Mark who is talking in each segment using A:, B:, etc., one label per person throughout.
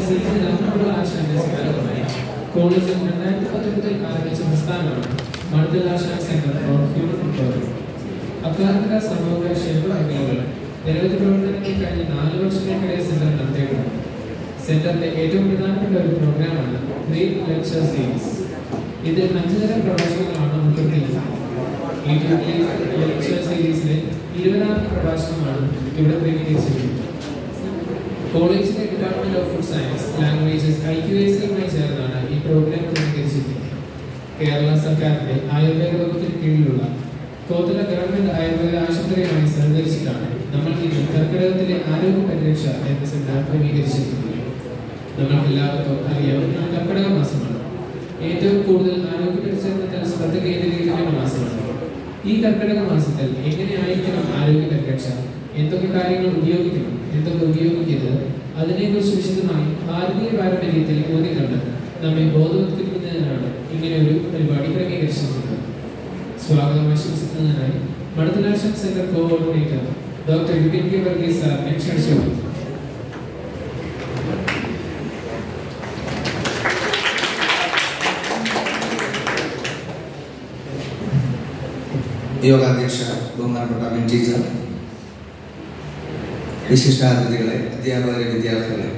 A: Seat രണ്ടാമത് ആശാന്റെ ഭാഗമായി കോളേജിൽ രണ്ടായിരത്തി പത്തൊമ്പതിൽ ആരംഭിച്ച പ്രസ്ഥാനമാണ് multi national centre for human recovery അക്കാദമിക സമൂഹ ക്ഷേമ മേഖലകൾ നിരവധി പ്രവർത്തനങ്ങൾ കഴിഞ്ഞ നാല് വർഷങ്ങൾക്കിടെ സെന്റർ നടത്തിയിട്ടുണ്ട് സെന്ററിന്റെ ഏറ്റവും പ്രധാനപ്പെട്ട ഒരു പ്രോഗ്രാമാണ് ഗ്രേറ്റ് ലെക്ചർ സീരീസ് ഇതിൽ അഞ്ചു തരം പ്രഭാഷണങ്ങളാണ് ഉൾപ്പെടുത്തിയിരിക്കുന്നത് ഈ ലെക്ചർ സീരീസിലെ ഇരുപതാമത്തെ പ്രഭാഷണമാണ് ഇവിടെ ക്രമീകരിച്ചിരിക്കുന്നത് കോളേജിലെ department of food science languages I Q S സിയുമായി ചേർന്നാണ് ഈ പ്രോഗ്രാം ക്രമീകരിച്ചിരിക്കുന്നത് കേരള സർക്കാരിന്റെ ആയുർവേദ വകുപ്പിന് കീഴിലുള്ള കോത്തല ഗവൺമെന്റ് ആയുർവേദ ആശുപത്രിയുമായി സഹകരിച്ചിട്ടാണ് നമ്മൾ ഇന്ന് കർക്കിടകത്തിലെ ആരോഗ്യ പരിരക്ഷ എന്ന സെമിനാർ ക്രമീകരിച്ചിരിക്കുന്നത് നമ്മൾക്ക് എല്ലാവർക്കും അറിയാവുന്ന കർക്കിടക മാസമാണ് ഏറ്റവും കൂടുതൽ ആരോഗ്യ പരിചരണത്തിൽ ശ്രദ്ധ കേന്ദ്രീകരിക്കുന്ന മാസമാണ് ഈ കർക്കിടക മാസത്തിൽ എങ്ങനെയായിരിക്കണം ആരോഗ്യ പരിരക്ഷ എന്തൊക്കെ കാര്യങ്ങൾ ഉപയോഗിക്കണം എന്തൊക്കെ ഉപയോഗിക്കരുത് അതിനെക്കുറിച്ച് വിശദമായി ഭാരതീയ പാരമ്പര്യത്തിൽ ഊന്നിക്കണ്ട് നമ്മെ ബോധവത്കരിക്കുന്നതിനാണ് ഇങ്ങനെ ഒരു പരിപാടി ക്രമീകരിച്ചിരിക്കുന്നത് സ്വാഗതം ആശംസിക്കുന്നതിനായി മടത്തനാശം centre coordinator doctor Vipin K Varghese സാറിനെ ക്ഷണിച്ചു
B: യോഗാധ്യക്ഷ ബഹുമാനപ്പെട്ട മിൻ ടീച്ചർ വിശിഷ്ടാതിഥികളെ അധ്യാപകരെ വിദ്യാർത്ഥികളെ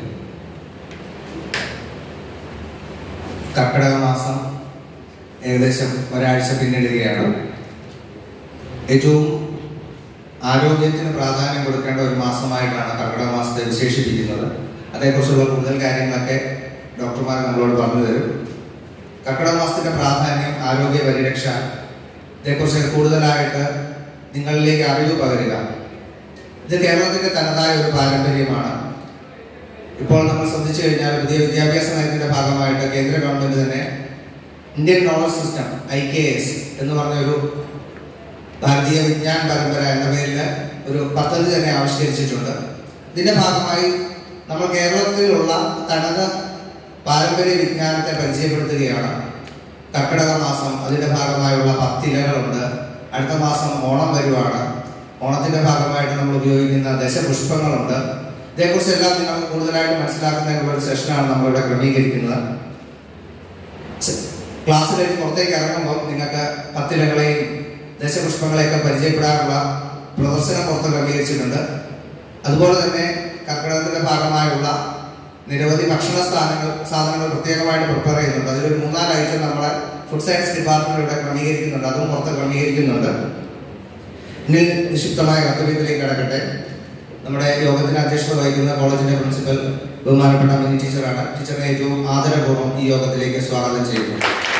B: കർക്കിടക മാസം ഏകദേശം ഒരാഴ്ച പിന്നിടുകയാണ് ഏറ്റവും ആരോഗ്യത്തിന് പ്രാധാന്യം കൊടുക്കേണ്ട ഒരു മാസമായിട്ടാണ് കർക്കിടക മാസത്തെ വിശേഷിപ്പിക്കുന്നത് അതേക്കുറിച്ചുള്ള കൂടുതൽ കാര്യങ്ങളൊക്കെ ഡോക്ടർമാർ നമ്മളോട് പറഞ്ഞു തരും കർക്കിടക മാസത്തിന്റെ പ്രാധാന്യം ആരോഗ്യ പരിരക്ഷ ഇതേക്കുറിച്ച് കൂടുതലായിട്ട് നിങ്ങളിലേക്ക് അറിവ് പകരുക ഇത് കേരളത്തിന്റെ തനതായ ഒരു പാരമ്പര്യമാണ് ഇപ്പോൾ നമ്മൾ ശ്രദ്ധിച്ചു കഴിഞ്ഞാൽ പുതിയ വിദ്യാഭ്യാസ നയത്തിന്റെ ഭാഗമായിട്ട് കേന്ദ്ര ഗവൺമെന്റ് തന്നെ Indian knowledge system I K S എന്ന് പറഞ്ഞ ഒരു ഭാരതീയ വിജ്ഞാൻ പരമ്പര എന്ന പേരിൽ ഒരു പദ്ധതി തന്നെ ആവിഷ്കരിച്ചിട്ടുണ്ട് ഇതിന്റെ ഭാഗമായി നമ്മൾ കേരളത്തിലുള്ള തനത് പാരമ്പര്യ വിജ്ഞാനത്തെ പരിചയപ്പെടുത്തുകയാണ് കർക്കിടക മാസം അതിന്റെ ഭാഗമായുള്ള പത്തിലകളുണ്ട് അടുത്ത മാസം ഓണം വരുവാണ് ഓണത്തിന്റെ ഭാഗമായിട്ട് നമ്മൾ ഉപയോഗിക്കുന്ന ദശപുഷ്പങ്ങളുണ്ട് ഇതേക്കുറിച്ചെല്ലാം നിങ്ങൾക്ക് കൂടുതലായിട്ട് മനസ്സിലാക്കുന്നതിനുള്ള ഒരു സെഷനാണ് നമ്മളിവിടെ ക്രമീകരിക്കുന്നത് സ- ക്ലാസ്സിലേക്ക് പുറത്തേക്ക് ഇറങ്ങുമ്പോൾ നിങ്ങൾക്ക് പത്തിലകളെയും ദശപുഷ്പങ്ങളെയൊക്കെ പരിചയപ്പെടാനുള്ള പ്രദർശനം പുറത്ത് ക്രമീകരിച്ചിട്ടുണ്ട് അതുപോലെ തന്നെ കർക്കിടകത്തിന്റെ ഭാഗമായുള്ള നിരവധി ഭക്ഷണ സ്ഥാനങ്ങൾ സാധനങ്ങൾ പ്രത്യേകമായിട്ട് പ്രിപ്പയർ ചെയ്യുന്നുണ്ട് അതിലൊരു മൂന്നാല് ഐറ്റം നമ്മളെ ഫുഡ് സയൻസ് ഡിപ്പാർട്ട്മെന്റ് ഇവിടെ ക്രമീകരിക്കുന്നുണ്ട് അതും പുറത്ത് ക്രമീകരിക്കുന്നുണ്ട് ഇനി നിക്ഷിപ്തമായ കർത്തവ്യത്തിലേക്ക് കിടക്കട്ടെ നമ്മുടെ യോഗത്തിന് അധ്യക്ഷത വഹിക്കുന്ന കോളേജിന്റെ പ്രിൻസിപ്പൽ ബഹുമാനപ്പെട്ട മിനി ടീച്ചറാണ് ടീച്ചറിനെ ഏറ്റവും ആദരപൂർവ്വം ഈ യോഗത്തിലേക്ക് സ്വാഗതം ചെയ്യുന്നു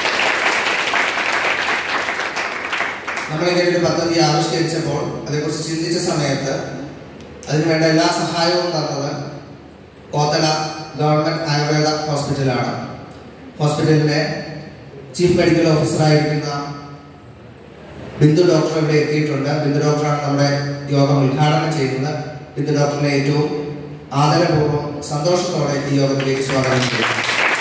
B: നമ്മളിങ്ങനെ ഒരു പദ്ധതി ആവിഷ്കരിച്ചപ്പോൾ അതേക്കുറിച്ച് ചിന്തിച്ച സമയത്ത് അതിനുവേണ്ട എല്ലാ സഹായവും തന്നത് കോത്തല ഗവൺമെന്റ് ആയുർവേദ ഹോസ്പിറ്റലാണ് ഹോസ്പിറ്റലിലെ ചീഫ് മെഡിക്കൽ ഓഫീസറായിരിക്കുന്ന ബിന്ദു ഡോക്ടർ ഇവിടെ എത്തിയിട്ടുണ്ട് ബിന്ദു ഡോക്ടറാണ് നമ്മുടെ യോഗം ഉദ്ഘാടനം ചെയ്യുന്നത് ബിന്ദു ഡോക്ടറിനെ ഏറ്റവും ആദരപൂർവ്വം സന്തോഷത്തോടെ ഈ യോഗത്തിലേക്ക് സ്വാഗതം ചെയ്യുന്നു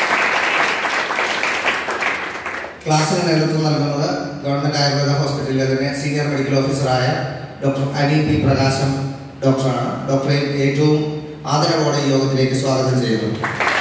B: ക്ലാസ്സിന് നേതൃത്വം നൽകുന്നത് ഗവൺമെന്റ് ആയുർവേദ ഹോസ്പിറ്റലിലെ തന്നെ സീനിയർ മെഡിക്കൽ ഓഫീസറായ ഡോക്ടർ അനി പി പ്രകാശം ഡോക്ടറാണ് ഡോക്ടറെ ഏറ്റവും ആദരവോടെ ഈ യോഗത്തിലേക്ക് സ്വാഗതം ചെയ്യുന്നു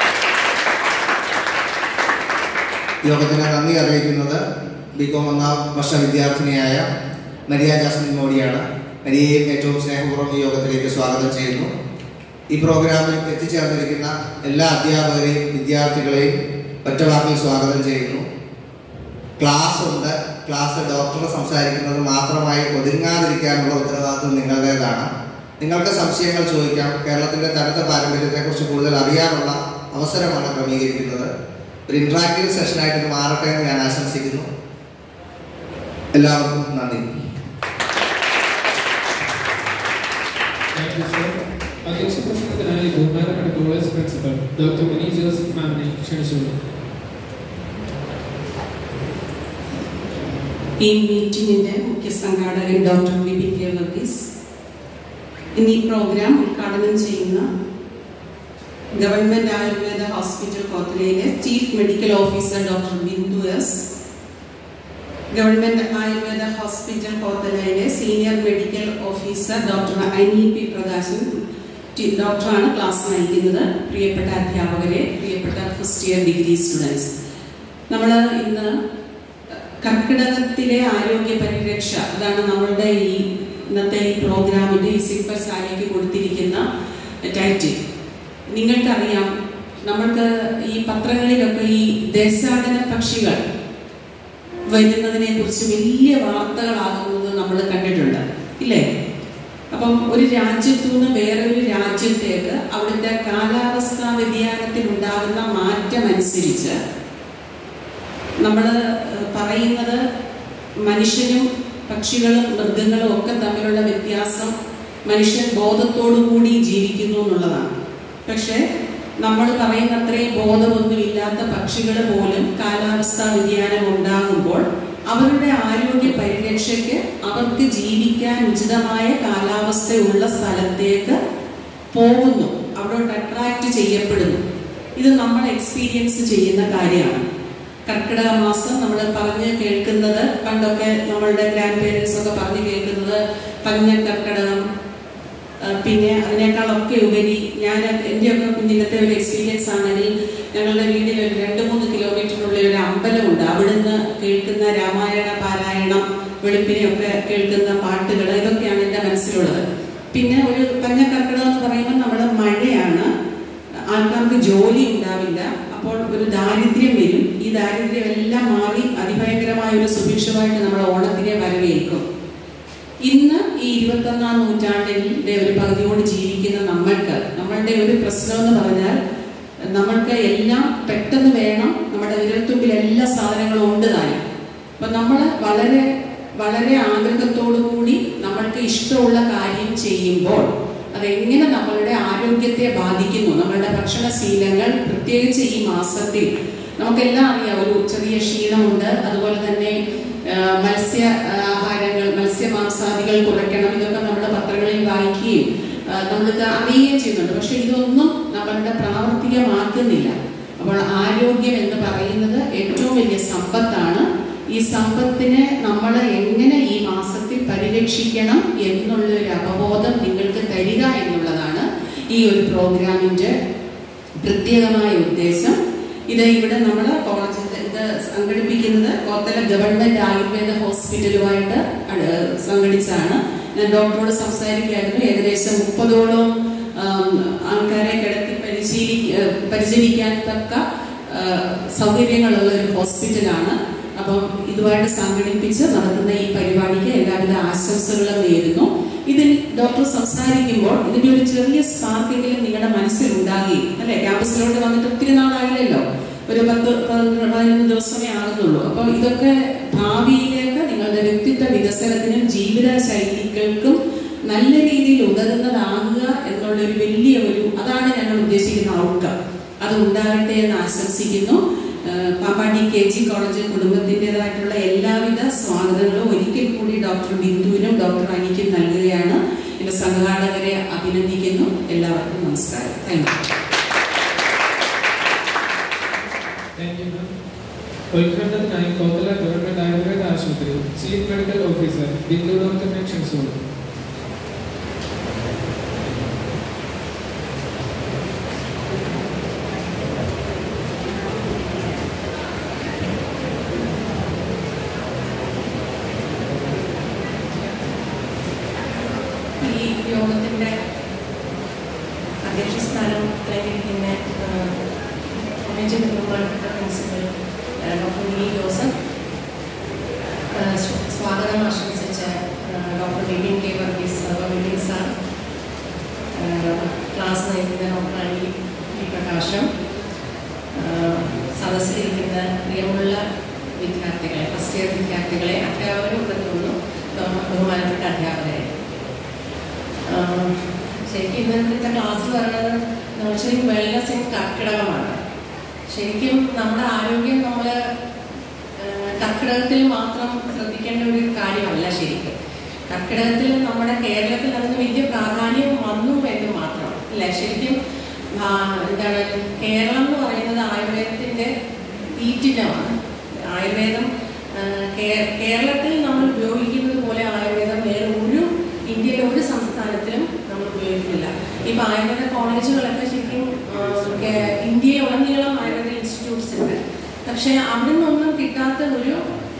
B: യോഗത്തിന് നന്ദി അറിയിക്കുന്നത് ബികോം ഒന്നാം വർഷ വിദ്യാർത്ഥിനിയായ മരിയ ജാസ്മിൻ മോഡിയാണ് മരിയയും ഏറ്റവും സ്നേഹപൂർവ്വം ഈ യോഗത്തിലേക്ക് സ്വാഗതം ചെയ്യുന്നു ഈ പ്രോഗ്രാമിൽ എത്തിച്ചേർന്നിരിക്കുന്ന എല്ലാ അധ്യാപകരെയും വിദ്യാർത്ഥികളെയും ഒറ്റവാക്കിൽ സ്വാഗതം ചെയ്യുന്നു ക്ലാസ് ഉണ്ട് ക്ലാസ് ഡോക്ടർ സംസാരിക്കുന്നത് മാത്രമായി ഒതുങ്ങാതിരിക്കാനുള്ള ഉത്തരവാദിത്വം നിങ്ങളുടേതാണ് നിങ്ങൾക്ക് സംശയങ്ങൾ ചോദിക്കാം കേരളത്തിന്റെ തനത് പാരമ്പര്യത്തെക്കുറിച്ച് കൂടുതൽ അറിയാനുള്ള അവസരമാണ് ക്രമീകരിക്കുന്നത് ഒരു ഇന്ററാക്റ്റീവ് സെഷനായിട്ട് ഇത് മാറട്ടെ എന്ന് ഞാൻ ആശംസിക്കുന്നു എല്ലാവർക്കും നന്ദി
A: താങ്ക് യു സർ അധ്യക്ഷ പ്രസംഗത്തിനായി ബഹുമാനപ്പെട്ട college principal doctor Mini Joseph മാമിനെ ക്ഷണിച്ചു
C: ഈ മീറ്റിംഗിന്റെ മുഖ്യ സംഘാടകൻ ഡോക്ടർ വിപിൻ കെ വർഗീസ് ഇന്ന് ഈ പ്രോഗ്രാം ഉദ്ഘാടനം ചെയ്യുന്ന ഗവൺമെന്റ് ആയുർവേദ ഹോസ്പിറ്റൽ കോത്തലയിലെ chief medical officer doctor Bindu S government Ayurveda hospital കോത്തലയിലെ senior medical officer doctor Ani P Prakashan ടി- ഡോക്ടറാണ് ക്ലാസ് നയിക്കുന്നത് പ്രിയപ്പെട്ട അധ്യാപകരെ പ്രിയപ്പെട്ട ഫസ്റ്റ് ഇയർ ഡിഗ്രി സ്റ്റുഡൻസ് നമ്മൾ ഇന്ന് കർക്കിടകത്തിലെ ആരോഗ്യ പരിരക്ഷ അതാണ് നമ്മളുടെ ഈ ഇന്നത്തെ ഈ പ്രോഗ്രാമിന്റെ ഈ സിൽവർ സാരിക്ക് കൊടുത്തിരിക്കുന്ന ടൈറ്റിൽ നിങ്ങൾക്കറിയാം നമ്മൾക്ക് ഈ പത്രങ്ങളിലൊക്കെ ഈ ദേശാടന പക്ഷികൾ വരുന്നതിനെ കുറിച്ച് വലിയ വാർത്തകളാകുന്നത് നമ്മൾ കണ്ടിട്ടുണ്ട് ഇല്ലേ അപ്പം ഒരു രാജ്യത്തു നിന്ന് വേറൊരു രാജ്യത്തേക്ക് അവിടുത്തെ കാലാവസ്ഥാ വ്യതിയാനത്തിൽ ഉണ്ടാകുന്ന മാറ്റം അനുസരിച്ച് നമ്മൾ പറയുന്നത് മനുഷ്യനും പക്ഷികളും മൃഗങ്ങളും ഒക്കെ തമ്മിലുള്ള വ്യത്യാസം മനുഷ്യൻ ബോധത്തോടു കൂടി ജീവിക്കുന്നു എന്നുള്ളതാണ് പക്ഷെ നമ്മൾ പറയുന്ന അത്രയും ബോധമൊന്നുമില്ലാത്ത പക്ഷികൾ പോലും കാലാവസ്ഥാ വ്യതിയാനം ഉണ്ടാകുമ്പോൾ അവരുടെ ആരോഗ്യ പരിരക്ഷയ്ക്ക് അവർക്ക് ജീവിക്കാൻ ഉചിതമായ കാലാവസ്ഥയുള്ള സ്ഥലത്തേക്ക് പോകുന്നു അവിടോട്ട് അട്രാക്റ്റ് ചെയ്യപ്പെടുന്നു ഇത് നമ്മൾ എക്സ്പീരിയൻസ് ചെയ്യുന്ന കാര്യമാണ് കർക്കിടക മാസം നമ്മൾ പറഞ്ഞ് കേൾക്കുന്നത് പണ്ടൊക്കെ നമ്മളുടെ ഗ്രാൻഡ് പേരൻസ് ഒക്കെ പറഞ്ഞ് കേൾക്കുന്നത് പഞ്ഞ കർക്കിടകം ആ, പിന്നെ അതിനേക്കാളൊക്കെ ഉപരി ഞാൻ എൻ്റെയൊക്കെ കുഞ്ഞിലത്തെ ഒരു എക്സ്പീരിയൻസ് ആണെങ്കിൽ ഞങ്ങളുടെ വീട്ടിൽ ഒരു രണ്ട് മൂന്ന് കിലോമീറ്ററിനുള്ള ഒരു അമ്പലമുണ്ട് അവിടുന്ന് കേൾക്കുന്ന രാമായണ പാരായണം വെളുപ്പിനെയൊക്കെ കേൾക്കുന്ന പാട്ടുകൾ ഇതൊക്കെയാണ് എൻ്റെ മനസ്സിലുള്ളത് പിന്നെ ഒരു പഞ്ഞക്കർക്കിടകം എന്ന് പറയുമ്പോൾ നമ്മുടെ മഴയാണ് ആൾക്കാർക്ക് ജോലി ഉണ്ടാവില്ല അപ്പോൾ ഒരു ദാരിദ്ര്യം വരും ഈ ദാരിദ്ര്യം എല്ലാം മാറി അതിഭയങ്കരമായ ഒരു സുഭിക്ഷമായിട്ട് നമ്മൾ ഓണത്തിനെ വരവേൽക്കും ഇന്ന് ഈ ഇരുപത്തൊന്നാം നൂറ്റാണ്ടിന്റെ ഒരു പകുതിയോട് ജീവിക്കുന്ന നമ്മൾക്ക് നമ്മളുടെ ഒരു പ്രശ്നം എന്ന് പറഞ്ഞാൽ നമ്മൾക്ക് എല്ലാം പെട്ടെന്ന് വേണം നമ്മുടെ വിരൽത്തുമ്പിൽ എല്ലാ സാധനങ്ങളും ഉണ്ട് താനും അപ്പൊ നമ്മൾ വളരെ വളരെ ആഗ്രഹത്തോടു കൂടി നമ്മൾക്ക് ഇഷ്ടമുള്ള കാര്യം ചെയ്യുമ്പോൾ അതെങ്ങനെ നമ്മളുടെ ആരോഗ്യത്തെ ബാധിക്കുന്നു നമ്മളുടെ ഭക്ഷണശീലങ്ങൾ പ്രത്യേകിച്ച് ഈ മാസത്തിൽ നമുക്കെല്ലാം അറിയാം ഒരു ചെറിയ ക്ഷീണമുണ്ട് അതുപോലെ തന്നെ ആ, മത്സ്യ ആ, ആഹാരങ്ങൾ മത്സ്യമാംസാദികൾ കുറയ്ക്കണം ഇതൊക്കെ നമ്മൾ പത്രങ്ങളിൽ വായിക്കുകയും ആ, നമ്മളിത് അറിയുകയും ചെയ്യുന്നുണ്ട് പക്ഷെ ഇതൊന്നും നമ്മളുടെ പ്രാവർത്തികമാക്കുന്നില്ല അപ്പോൾ ആരോഗ്യം എന്ന് പറയുന്നത് ഏറ്റവും വലിയ സമ്പത്താണ് ഈ സമ്പത്തിനെ നമ്മൾ എങ്ങനെ ഈ മാസത്തിൽ പരിരക്ഷിക്കണം എന്നുള്ള ഒരു അവബോധം നിങ്ങൾക്ക് തരിക എന്നുള്ളതാണ് ഈ ഒരു പ്രോഗ്രാമിന്റെ പ്രത്യേകമായ ഉദ്ദേശം ഇത് ഇവിടെ നമ്മൾ കോളേജിൽ ഇത് സംഘടിപ്പിക്കുന്നത് കോത്തല ഗവൺമെന്റ് ആയുർവേദ ഹോസ്പിറ്റലുമായിട്ട് അട് സംഘടിച്ചാണ് ഞാൻ ഡോക്ടറോട് സംസാരിക്കായിരുന്നു ഏകദേശം മുപ്പതോളം ആം, ആൾക്കാരെ കിടത്തി പരിശീലി ഏഹ്, പരിചരിക്കാൻ തക്ക ഏഹ്, സൗകര്യങ്ങളുള്ള ഒരു ഹോസ്പിറ്റലാണ് അപ്പം ഇതുമായിട്ട് സംഘടിപ്പിച്ച് നടത്തുന്ന ഈ പരിപാടിക്ക് എല്ലാവിധ ആശംസകളും നേരുന്നു ഇതിൽ ഡോക്ടർ സംസാരിക്കുമ്പോൾ ഇതിന്റെ ഒരു ചെറിയ സ്പാർക്കെങ്കിലും നിങ്ങളുടെ മനസ്സിൽ ഉണ്ടാകുകയും അല്ലെ ക്യാമ്പസിലോട്ട് വന്നിട്ട് ഒത്തിരി നാളായില്ലല്ലോ ഒരു പത്ത് പതിനൊന്ന് പതിനൊന്ന് ദിവസമേ ആകുന്നുള്ളൂ അപ്പോൾ ഇതൊക്കെ ഭാവിയിലേക്ക് നിങ്ങളുടെ വ്യക്തിത്വ വികസനത്തിനും ജീവിത ശൈലികൾക്കും നല്ല രീതിയിൽ ഉതകുന്നതാകുക എന്നുള്ള ഒരു വലിയ ഒരു അതാണ് ഞങ്ങൾ ഉദ്ദേശിക്കുന്ന ഔട്ട്കം അത് ഉണ്ടാകട്ടെ എന്ന് ആശംസിക്കുന്നു ഏഹ് പാപ്പാടി കെ ജി കോളേജ് കുടുംബത്തിൻ്റെതായിട്ടുള്ള എല്ലാവിധ സ്വാഗതങ്ങളും ഒരിക്കൽ കൂടി ഡോക്ടർ ബിന്ദുവിനും ഡോക്ടർ അനിക്കും നൽകുകയാണ് എൻ്റെ സംഘാടകരെ അഭിനന്ദിക്കുന്നു എല്ലാവർക്കും നമസ്കാരം thank you
A: Thank you, ma'am. ഉദ്ഘാടനത്തിനായി കോത്തല ഗവൺമെന്റ് ആയുർവേദ ആശുപത്രി ചീഫ് മെഡിക്കൽ ഓഫീസർ ബിന്ദു ഡോക്ടറിനെ ക്ഷണിച്ചുകൊള്ളു
D: ഈ യോഗത്തിൻ്റെ അധ്യക്ഷ സ്ഥാനം അലങ്കരിക്കുന്ന കോളേജ് ബഹുമാനപ്പെട്ട പ്രിൻസിപ്പൽ ആ, ഡോക്ടർ വി ജോസഫ് ആ, സ്വ- സ്വാഗതം ആശംസിച്ച ആ, ഡോക്ടർ വിപിൻ കെ വർഗീസ് അഥവാ വിപിൻ സാർ ആ, ക്ലാസ് നയിക്കുന്ന ഡോക്ടർ അനി പി പ്രകാശം ആ, സദസ്സിലിരിക്കുന്ന പ്രിയമുള്ള വിദ്യാർത്ഥികളെ ഫസ്റ്റ് ഇയർ വിദ്യാർത്ഥികളെ അധ്യാപകരും ഇവിടെ തോന്നുന്നു ബഹുമാനപ്പെട്ട അധ്യാപകരെ ആഹ് ശരിക്കും ഇന്നത്തെ ക്ലാസ് പറയുന്നത് നമ്മൾ ശരിക്കും വെൽനസ് ഇൻ കർക്കിടകമാണ് ശരിക്കും നമ്മുടെ ആരോഗ്യം നമ്മൾ കർക്കിടകത്തിൽ മാത്രം ശ്രദ്ധിക്കേണ്ട ഒരു കാര്യമല്ല ശരിക്കും കർക്കിടകത്തിൽ നമ്മുടെ കേരളത്തിൽ അതിന് വലിയ പ്രാധാന്യം വന്നു എന്ന് മാത്രം അല്ലേ ശരിക്കും ആ, എന്താണ് കേരളം എന്ന് പറയുന്നത് ആയുർവേദത്തിൻ്റെ ഈറ്റിനമാണ് ആയുർവേദം ആ, കേ- കേരളത്തിൽ നമ്മൾ ഉപയോഗിക്കുന്നത് പോലെ ആയുർവേദം വേറെ ഒരു ഇന്ത്യയിലെ ഒരു സംസ്ഥാനത്തിലും നമ്മൾ ഉപയോഗിക്കുന്നില്ല ഇപ്പൊ ആയുർവേദ കോളേജുകളൊക്കെ ശരിക്കും ആ, കേ- ഇന്ത്യയിലുടനീളം ആയുർവേദ ഇൻസ്റ്റിറ്റ്യൂട്ട്സ് ഉണ്ട് പക്ഷെ അവിടെ നിന്നൊന്നും കിട്ടാത്ത ഒരു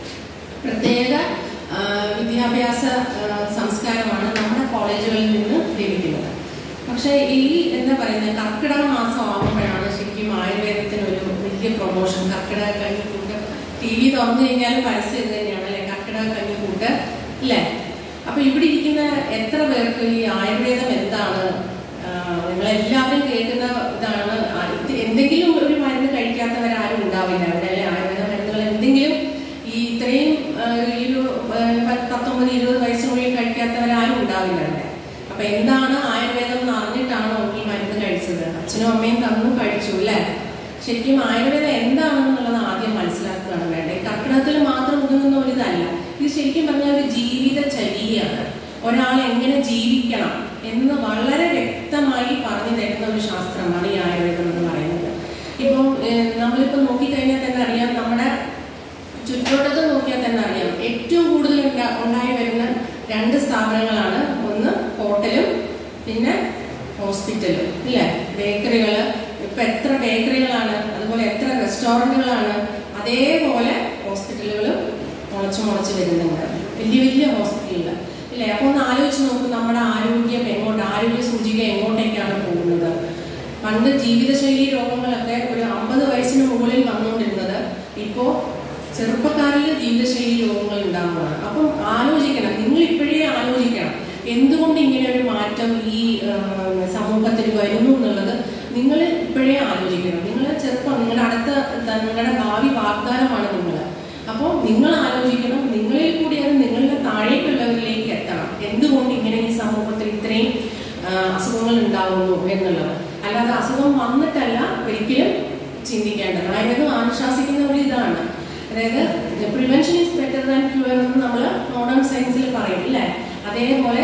D: പ്രത്യേക ആ, വിദ്യാഭ്യാസ ആ, സംസ്കാരമാണ് നമ്മുടെ കോളേജുകളിൽ നിന്ന് ലഭിക്കുന്നത് പക്ഷേ ഈ എന്താ പറയുന്നത് കർക്കിടക മാസം ആകുമ്പോഴാണ് ശരിക്കും ആയുർവേദത്തിന് ഒരു വലിയ പ്രൊമോഷൻ കർക്കിടക കഞ്ഞിക്കൂട്ട് ടി വി തുറന്നു കഴിഞ്ഞാലും പരസ്യം ഇത് തന്നെയാണ് അല്ലേ കർക്കിടക കഞ്ഞിക്കൂട്ട് അല്ലേ അപ്പൊ ഇവിടെ ഇരിക്കുന്ന എത്ര പേർക്ക് ഈ ആയുർവേദം എന്താണ് നിങ്ങൾ എല്ലാവരും കേൾക്കുന്ന ഇതാണ് ആ, ഇത് എന്തെങ്കിലും ഒരു മരുന്ന് കഴിക്കാത്തവരാരും ഉണ്ടാവില്ല അവിടെ അല്ലെ ആയുർവേദ മരുന്നുകൾ എന്തെങ്കിലും ഈ ഇത്രയും ആ, ഈ ഒരു ആ, പത്തൊമ്പത് ഇരുപത് വയസ്സിനുള്ളിൽ കഴിക്കാത്തവരാരും ഉണ്ടാവില്ല അവിടെ അപ്പൊ എന്താണ് ആയുർവേദം എന്ന് അറിഞ്ഞിട്ടാണോ ഈ മരുന്ന് കഴിച്ചത് അച്ഛനും അമ്മയും തന്നു കഴിച്ചു അല്ലേ ശരിക്കും ആയുർവേദം എന്താണെന്നുള്ളത് ആദ്യം മനസ്സിലാക്കുകയാണ് വേണ്ടത് ഈ കർക്കിടകത്തിൽ മാത്രം ഒതുങ്ങുന്ന ഒരു ഇതല്ല ഇത് ശരിക്കും പറഞ്ഞാൽ ഒരു ജീവിത ചര്യയാണ് ഒരാൾ എങ്ങനെ ജീവിക്കണം എന്ന് വളരെ വ്യക്തമായി പറഞ്ഞു തരുന്ന ഒരു ശാസ്ത്രമാണ് ഈ ആയുർവേദം എന്ന് പറയുന്നത് ഇപ്പം ഏഹ്, നമ്മളിപ്പോൾ നോക്കിക്കഴിഞ്ഞാൽ തന്നെ അറിയാം നമ്മുടെ ചുറ്റോട്ടത്ത് നോക്കിയാൽ തന്നെ അറിയാം ഏറ്റവും കൂടുതൽ ഉണ്ടാ- ഉണ്ടായി വരുന്ന രണ്ട് സ്ഥാപനങ്ങളാണ് ഒന്ന് ഹോട്ടലും പിന്നെ ഹോസ്പിറ്റലും ഇല്ലേ ബേക്കറികൾ ഇപ്പൊ എത്ര ബേക്കറികളാണ് അതുപോലെ എത്ര റെസ്റ്റോറൻറ്റുകളാണ് അതേപോലെ ഹോസ്പിറ്റലുകളും മുളച്ച് മുളച്ച് വരുന്നുണ്ട് വലിയ വലിയ ഹോസ്പിറ്റലുകൾ ഇല്ലേ അപ്പോൾ ഒന്ന് ആലോചിച്ച് നോക്കും നമ്മുടെ ആരോഗ്യം എങ്ങോട്ട് ആരോഗ്യ സൂചിക എങ്ങോട്ടേക്കാണ് പോകുന്നത് പണ്ട് ജീവിതശൈലി രോഗങ്ങളൊക്കെ ഒരു അമ്പത് വയസ്സിന് മുകളിൽ വന്നുകൊണ്ടിരുന്നത് ഇപ്പോൾ ചെറുപ്പക്കാരിൽ ജീവിതശൈലി രോഗങ്ങൾ ഉണ്ടാകുന്നതാണ് അപ്പം ആലോചിക്കണം നിങ്ങൾ ഇപ്പോഴേ ആലോചിക്കണം എന്തുകൊണ്ട് ഇങ്ങനെ ഒരു മാറ്റം ഈ ആ, സമൂഹത്തിൽ വരുന്നു എന്നുള്ളത് നിങ്ങൾ ഇപ്പോഴേ ആലോചിക്കണം നിങ്ങൾ ചെറുപ്പം നിങ്ങളുടെ അടുത്ത ത- നിങ്ങളുടെ ഭാവി വാഗ്ദാനമാണ് നിങ്ങൾ അപ്പോൾ നിങ്ങൾ ആലോചിക്കണം നിങ്ങളിൽ കൂടി അത് നിങ്ങളുടെ താഴേക്കുള്ളവരിലേക്ക് എത്തണം എന്തുകൊണ്ട് ഇങ്ങനെ ഈ സമൂഹത്തിൽ ഇത്രയും ആ, അസുഖങ്ങൾ ഉണ്ടാകുന്നു എന്നുള്ളത് അല്ലാതെ അസുഖം വന്നിട്ടല്ല ഒരിക്കലും ചിന്തിക്കേണ്ടത് ആയുർവേദം അനുശാസിക്കുന്ന ഒരു ഇതാണ് അതായത് prevention is better than cure എന്ന് നമ്മൾ മോഡേൺ സയൻസിൽ പറയും അല്ലേ അതേപോലെ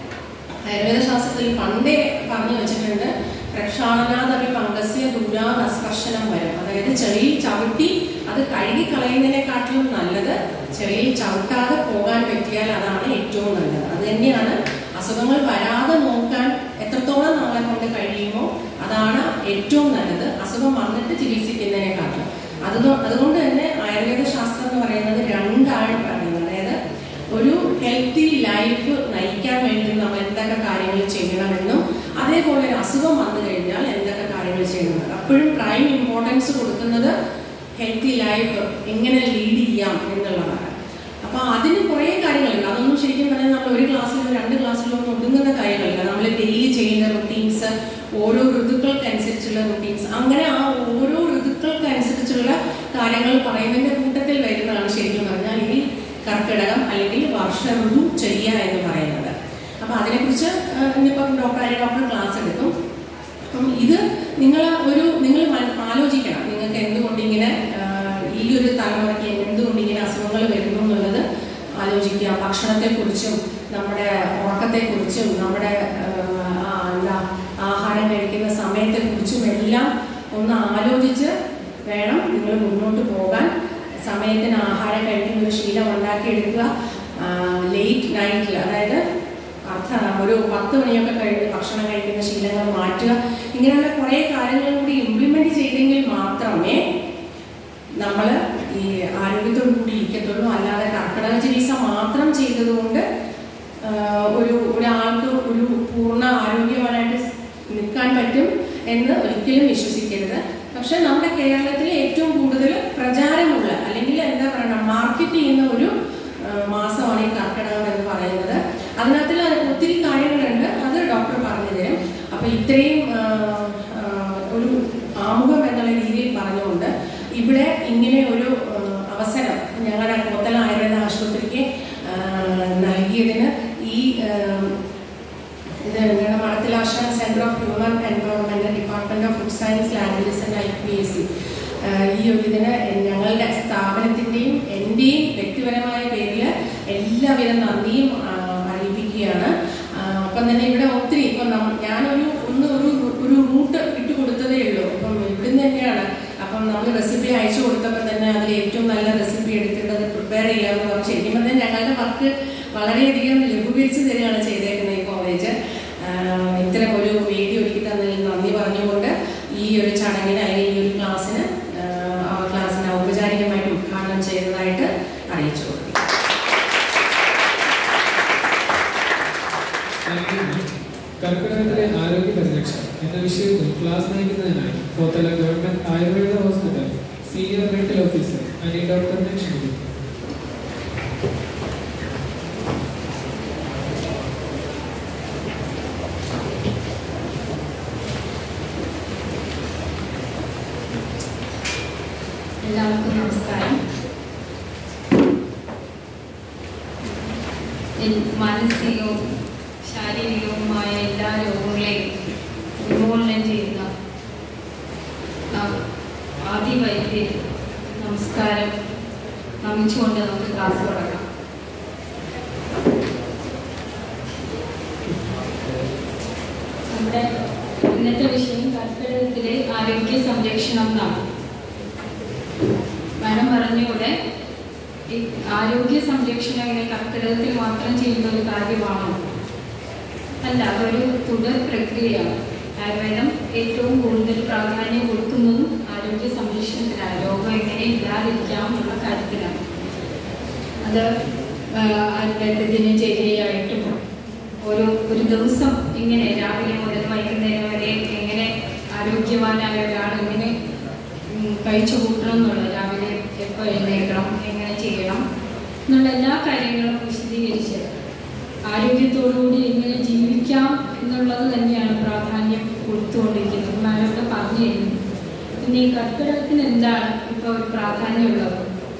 D: ആയുർവേദ ശാസ്ത്രത്തിൽ പണ്ടേ പറഞ്ഞു വെച്ചിട്ടുണ്ട് പ്രക്ഷാളനാദവി പങ്കസ്യ ദൂരാത് സ്പർശനം വരും അതായത് ചെളിയിൽ ചവിട്ടി അത് കഴുകി കളയുന്നതിനെക്കാട്ടിലും നല്ലത് ചെളിയിൽ ചവിട്ടാതെ പോകാൻ പറ്റിയാൽ അതാണ് ഏറ്റവും നല്ലത് അത് തന്നെയാണ് അസുഖങ്ങൾ വരാതെ നോക്കാൻ എത്രത്തോളം നമ്മളെ കൊണ്ട് കഴിയുമോ അതാണ് ഏറ്റവും നല്ലത് അസുഖം വന്നിട്ട് ചികിത്സിക്കുന്നതിനെക്കാട്ടിലും അത് അതുകൊണ്ട് തന്നെ ആയുർവേദ ശാസ്ത്രം എന്ന് പറയുന്നത് രണ്ടാണ് പറയുന്നത് അതായത് ഒരു ഹെൽത്തി ലൈഫ് നയിക്കാൻ വേണ്ടി നമ്മൾ എന്തൊക്കെ കാര്യങ്ങൾ ചെയ്യണമെന്നും അതേപോലെ ഒരു അസുഖം വന്നു കഴിഞ്ഞാൽ എന്തൊക്കെ കാര്യങ്ങൾ ചെയ്യണം അപ്പോഴും പ്രൈം ഇമ്പോർട്ടൻസ് കൊടുക്കുന്നത് ഹെൽത്തി ലൈഫ് എങ്ങനെ ലീഡ് ചെയ്യാം എന്നുള്ളതാണ് അപ്പൊ അതിന് കുറേ കാര്യങ്ങളുണ്ട് അതൊന്നും ശരിക്കും പറഞ്ഞാൽ നമ്മൾ ഒരു ക്ലാസ്സിലോ രണ്ട് ക്ലാസ്സിലോ ഒന്നും ഒതുങ്ങുന്ന കാര്യങ്ങളില്ല നമ്മൾ ഡെയിലി ചെയ്യുന്ന റുട്ടീൻസ് ഓരോ ഋതുക്കൾക്കനുസരിച്ചുള്ള റുട്ടീൻസ് അങ്ങനെ ആ ഓരോ ഋതുക്കൾക്കനുസരിച്ചുള്ള കാര്യങ്ങൾ പറയുന്നതിന്റെ കൂട്ടത്തിൽ വരുന്നതാണ് ശരിക്കും പറഞ്ഞാൽ ഈ കർക്കിടകം അല്ലെങ്കിൽ വർഷ ഋതു ചര്യ എന്ന് പറയുന്നത് അപ്പൊ അതിനെക്കുറിച്ച് ആ, ഇന്നിപ്പം ഡോക്ടർ അരി ഡോക്ടർ ക്ലാസ് എടുക്കും അപ്പം ഇത് നിങ്ങൾ ഒരു നിങ്ങൾ മന- ആലോചിക്കണം നിങ്ങൾക്ക് എന്തുകൊണ്ട് ഇങ്ങനെ ആ, ഈ ഒരു തലമുറയ്ക്ക് എന്തുകൊണ്ട് ഇങ്ങനെ അസുഖങ്ങൾ വരുന്നു എന്നുള്ളത് ആലോചിക്കുക ഭക്ഷണത്തെക്കുറിച്ചും നമ്മുടെ ഉറക്കത്തെക്കുറിച്ചും നമ്മുടെ ആ, ആ, എന്താ ആഹാരം കഴിക്കുന്ന സമയത്തെക്കുറിച്ചും എല്ലാം ഒന്ന് ആലോചിച്ച് വേണം നിങ്ങൾ മുന്നോട്ട് പോകാൻ സമയത്തിന് ആഹാരം കഴിക്കുന്ന ഒരു ശീലം ഉണ്ടാക്കിയെടുക്കുക ലേറ്റ് നൈറ്റിൽ അതായത് അർത്ഥ ഒരു പത്ത് മണിയൊക്കെ കഴിഞ്ഞ് ഭക്ഷണം കഴിക്കുന്ന ശീലങ്ങൾ മാറ്റുക ഇങ്ങനെയുള്ള കുറേ കാര്യങ്ങൾ കൂടി ഇംപ്ലിമെന്റ് ചെയ്തെങ്കിൽ മാത്രമേ നമ്മൾ ഈ ആരോഗ്യത്തോടു കൂടി ഇരിക്കത്തുള്ളൂ അല്ലാതെ കർക്കിടക ചികിത്സ മാത്രം ചെയ്തതുകൊണ്ട് ആ, ഒരു ഒരാൾക്ക് ഒരു പൂർണ്ണ ആരോഗ്യവാനായിട്ട് നിൽക്കാൻ പറ്റും എന്ന് ഒരിക്കലും വിശ്വസിക്കരുത് പക്ഷെ നമ്മുടെ കേരളത്തിൽ ഏറ്റവും കൂടുതൽ പ്രചാരമുള്ള അല്ലെങ്കിൽ എന്താ പറയുക മാർക്കറ്റ് ചെയ്യുന്ന ഒരു ആ, മാസമാണ് ഈ കർക്കിടകം എന്ന് പറയുന്നത് അതിനകത്തിൽ ഒത്തിരി കാര്യങ്ങളുണ്ട് അത് ഡോക്ടർ പറഞ്ഞു തരും അപ്പൊ ഇത്രയും ആ, ആ, ഒരു ആമുഖം എന്നുള്ള രീതിയിൽ പറഞ്ഞുകൊണ്ട് ഇവിടെ ഇങ്ങനെ ഒരു ആ, അവസരം ഞങ്ങളുടെ കോത്തല ആയുർവേദ ആശുപത്രിക്ക് ആ, നൽകിയതിന് ഈ ആ, ഇത് ഞങ്ങളുടെ മടത്തിലാശ്രമം centre of human environment department of food science languages and I P S C ഈ ഒരു ഇതിന് ഞങ്ങളുടെ സ്ഥാപനത്തിന്റെയും എന്റെയും വ്യക്തിപരമായ പേരിൽ എല്ലാവിധ നന്ദിയും ആ, അറിയിപ്പിക്കുകയാണ് ആ, അപ്പം തന്നെ ഇവിടെ ഒത്തിരി ഇപ്പം നമ്മ- ഞാനൊരു ഒന്ന് ഒരു ഒരു റൂട്ട് ഇട്ട് കൊടുത്തതേ ഉള്ളൂ അപ്പം ഇവിടുന്ന് തന്നെയാണ് അപ്പം നമ്മൾ റെസിപ്പി അയച്ചു കൊടുത്തപ്പോൾ തന്നെ അതിൽ ഏറ്റവും നല്ല റെസിപ്പി എടുക്കേണ്ടത് പ്രിപ്പയർ ചെയ്യാമെന്ന് പറഞ്ഞു ശരിക്കും പറഞ്ഞാൽ ഞങ്ങളുടെ വർക്ക് വളരെയധികം ലഘൂകരിച്ച് തരികയാണ് ചെയ്തേക്കുന്നത് ഈ കോളേജ് ആഹ് ഇത്തരം ഒരു വേദി ചടങ്ങിന് അല്ലെങ്കിൽ ഈ ഒരു ക്ലാസ്സിന് ആഹ്, ആ ക്ലാസ്സിനെ ഔപചാരികമായിട്ട് ഉദ്ഘാടനം ചെയ്തതായിട്ട് അറിയിച്ചു കൊടുക്കും
A: കർക്കിടകത്തിലെ ആരോഗ്യ പരിരക്ഷ എന്ന വിഷയത്തിൽ ക്ലാസ് നയിക്കുന്നതിനായി Kothala government Ayurveda hospital senior medical officer Ani ഡോക്ടറിനെ ക്ഷണിക്കുന്നു
E: എല്ലാവർക്കും നമസ്കാരം എൽ- മാനസികവും ശാരീരികവുമായ എല്ലാ രോഗങ്ങളെയും ഉന്മൂലനം ചെയ്യുന്ന ആ, ആദിവൈദ്യർ നമസ്കാരം നമിച്ചുകൊണ്ട് നമുക്ക് ക്ലാസ് തുടങ്ങാം നമ്മുടെ ഇന്നത്തെ വിഷയം കർക്കിടകത്തിലെ ആരോഗ്യ സംരക്ഷണം എന്നാണ് മാഡം പറഞ്ഞൂടെ ഈ ആരോഗ്യ സംരക്ഷണം ഇങ്ങനെ കർക്കിടകത്തിൽ മാത്രം ചെയ്യുന്ന ഒരു കാര്യമാണോ അല്ല അതൊരു തുടർ പ്രക്രിയയാണ് ആയുർവേദം ഏറ്റവും കൂടുതൽ പ്രാധാന്യം കൊടുക്കുന്നതും ആരോഗ്യ സംരക്ഷണത്തിനാണ് രോഗം എങ്ങനെ ഇല്ലാതിരിക്കാം എന്നുള്ള കാര്യത്തിലാണ് അത് ആയുർവേദ ദിനചര്യയായിട്ടും ഓരോ ഒരു ദിവസം ഇങ്ങനെ രാവിലെ മുതൽ വൈകുന്നേരം വരെ എങ്ങനെ ആരോഗ്യവാനായ ഒരാൾ എങ്ങനെ ഉം, കഴിച്ചു കൂട്ടണം എന്നുള്ളത് രാവിലെ എപ്പോൾ എഴുന്നേൽക്കണം എങ്ങനെ ചെയ്യണം എന്നുള്ള എല്ലാ കാര്യങ്ങളും വിശദീകരിച്ച് ആരോഗ്യത്തോടുകൂടി എങ്ങനെ ജീവിക്കാം എന്നുള്ളത് തന്നെയാണ് പ്രാധാന്യം കൊടുത്തുകൊണ്ടിരിക്കുന്നത് മാഡം ഇവിടെ പറഞ്ഞു തരുന്നു പിന്നെ ഈ കർക്കിടകത്തിന് എന്താണ് ഇപ്പോൾ ഒരു പ്രാധാന്യമുള്ളത്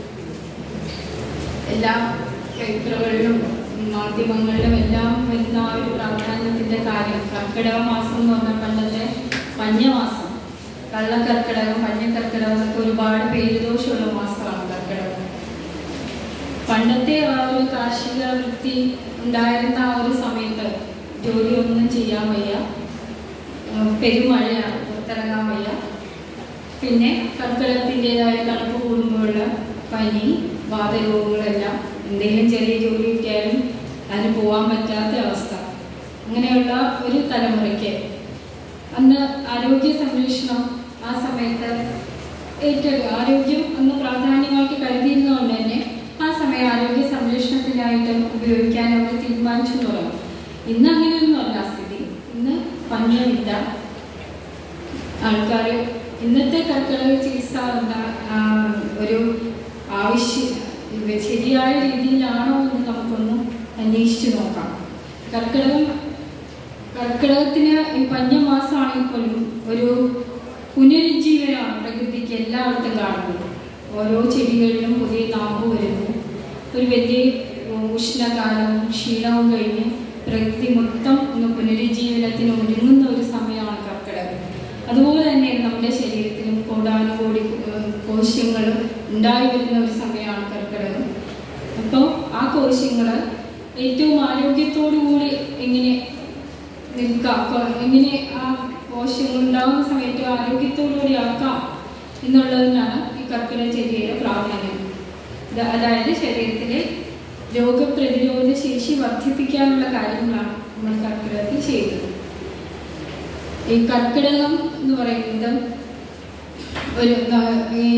E: എല്ലാ പേപ്പറുകളിലും മാധ്യമങ്ങളിലും എല്ലാം വരുന്ന ആ ഒരു പ്രാധാന്യത്തിന്റെ കാര്യം കർക്കിടക മാസം എന്ന് പറഞ്ഞാൽ പണ്ടത്തെ മഞ്ഞമാസം കള്ളക്കർക്കിടകം മഞ്ഞക്കർക്കിടകം എന്നൊക്കെ ഒരുപാട് പേരുദോഷമുള്ള മാസമാണ് കർക്കിടകം പണ്ടത്തെ ആ ഒരു കാർഷിക വൃത്തി ഉണ്ടായിരുന്ന ആ ഒരു സമയത്ത് ജോലിയൊന്നും ചെയ്യാൻ വയ്യ ഉം, പെരുമഴയാണ് പുറത്തിറങ്ങാൻ വയ്യ പിന്നെ കർക്കിടകത്തിൻ്റെതായ തണുപ്പ് കൂടുമ്പോഴുള്ള പനി വാതരോഗങ്ങളെല്ലാം എന്തെങ്കിലും ചെറിയ ജോലി കിട്ടിയാലും അതിന് പോകാൻ പറ്റാത്ത അവസ്ഥ അങ്ങനെയുള്ള ഒരു തലമുറയ്ക്ക് അന്ന് ആരോഗ്യ സംരക്ഷണം ആ സമയത്ത് ഏറ്റവും ആരോഗ്യം അന്ന് പ്രാധാന്യമായിട്ട് കരുതിയിരുന്നതുകൊണ്ട് തന്നെ ആ സമയം ആരോഗ്യ സംരക്ഷണത്തിനായിട്ട് ഉപയോഗിക്കാൻ അവർ തീരുമാനിച്ചു എന്ന് പറയാം ഇന്ന് അങ്ങനെയൊന്നുമല്ല സ്ഥിതി ഇന്ന് പഞ്ഞമില്ല ആൾക്കാർ ഇന്നത്തെ കർക്കിടക ചികിത്സ എന്താ ആ, ഒരു ആവശ്യ ഇത് ശരിയായ രീതിയിലാണോ എന്ന് നമുക്കൊന്ന് അന്വേഷിച്ച് നോക്കാം കർക്കിടകം കർക്കിടകത്തിന് ഈ പഞ്ഞമാസമാണെങ്കിൽ പോലും ഒരു പുനരുജ്ജീവനമാണ് പ്രകൃതിക്ക് എല്ലായിടത്തും കാണുന്നത് ഓരോ ചെടികളിലും പുതിയ നാമ്പ് വരുന്നു ഒരു വലിയ ഉഷ്ണകാലവും ക്ഷീണവും കഴിഞ്ഞ് പ്രകൃതി മൊത്തം ഒന്ന് പുനരുജ്ജീവനത്തിന് ഒരുങ്ങുന്ന ഒരു സമയമാണ് കർക്കിടകം അതുപോലെ തന്നെയാണ് നമ്മുടെ ശരീരത്തിലും കോടാനുകോടി ഏഹ്, കോശങ്ങൾ ഉണ്ടായി വരുന്ന ഒരു സമയമാണ് കർക്കിടകം അപ്പോൾ ആ കോശങ്ങൾ ഏറ്റവും ആരോഗ്യത്തോടു കൂടി എങ്ങനെ നിൽക്കാം കൊ- എങ്ങനെ ആ കോശങ്ങൾ ഉണ്ടാകുന്ന സമയത്ത് ആരോഗ്യത്തോടുകൂടി ആക്കാം എന്നുള്ളതിനാണ് ഈ കർക്കിടക ചര്യയുടെ പ്രാധാന്യം ഇത് അതായത് ശരീരത്തിലെ രോഗപ്രതിരോധ ശേഷി വർദ്ധിപ്പിക്കാനുള്ള കാര്യങ്ങളാണ് നമ്മൾ കർക്കിടകത്തിൽ ചെയ്യുന്നത് ഈ കർക്കിടകം എന്ന് പറയുന്നത് ഒരു ന- ഈ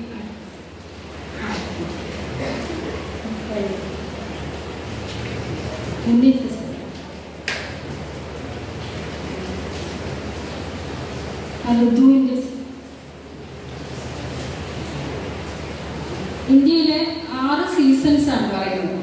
E: മുന്നിട്ട് ആ ഋതുവിന്റെ ഇന്ത്യയിലെ ആറ് സീസൺസ് ആണ് പറയുന്നത്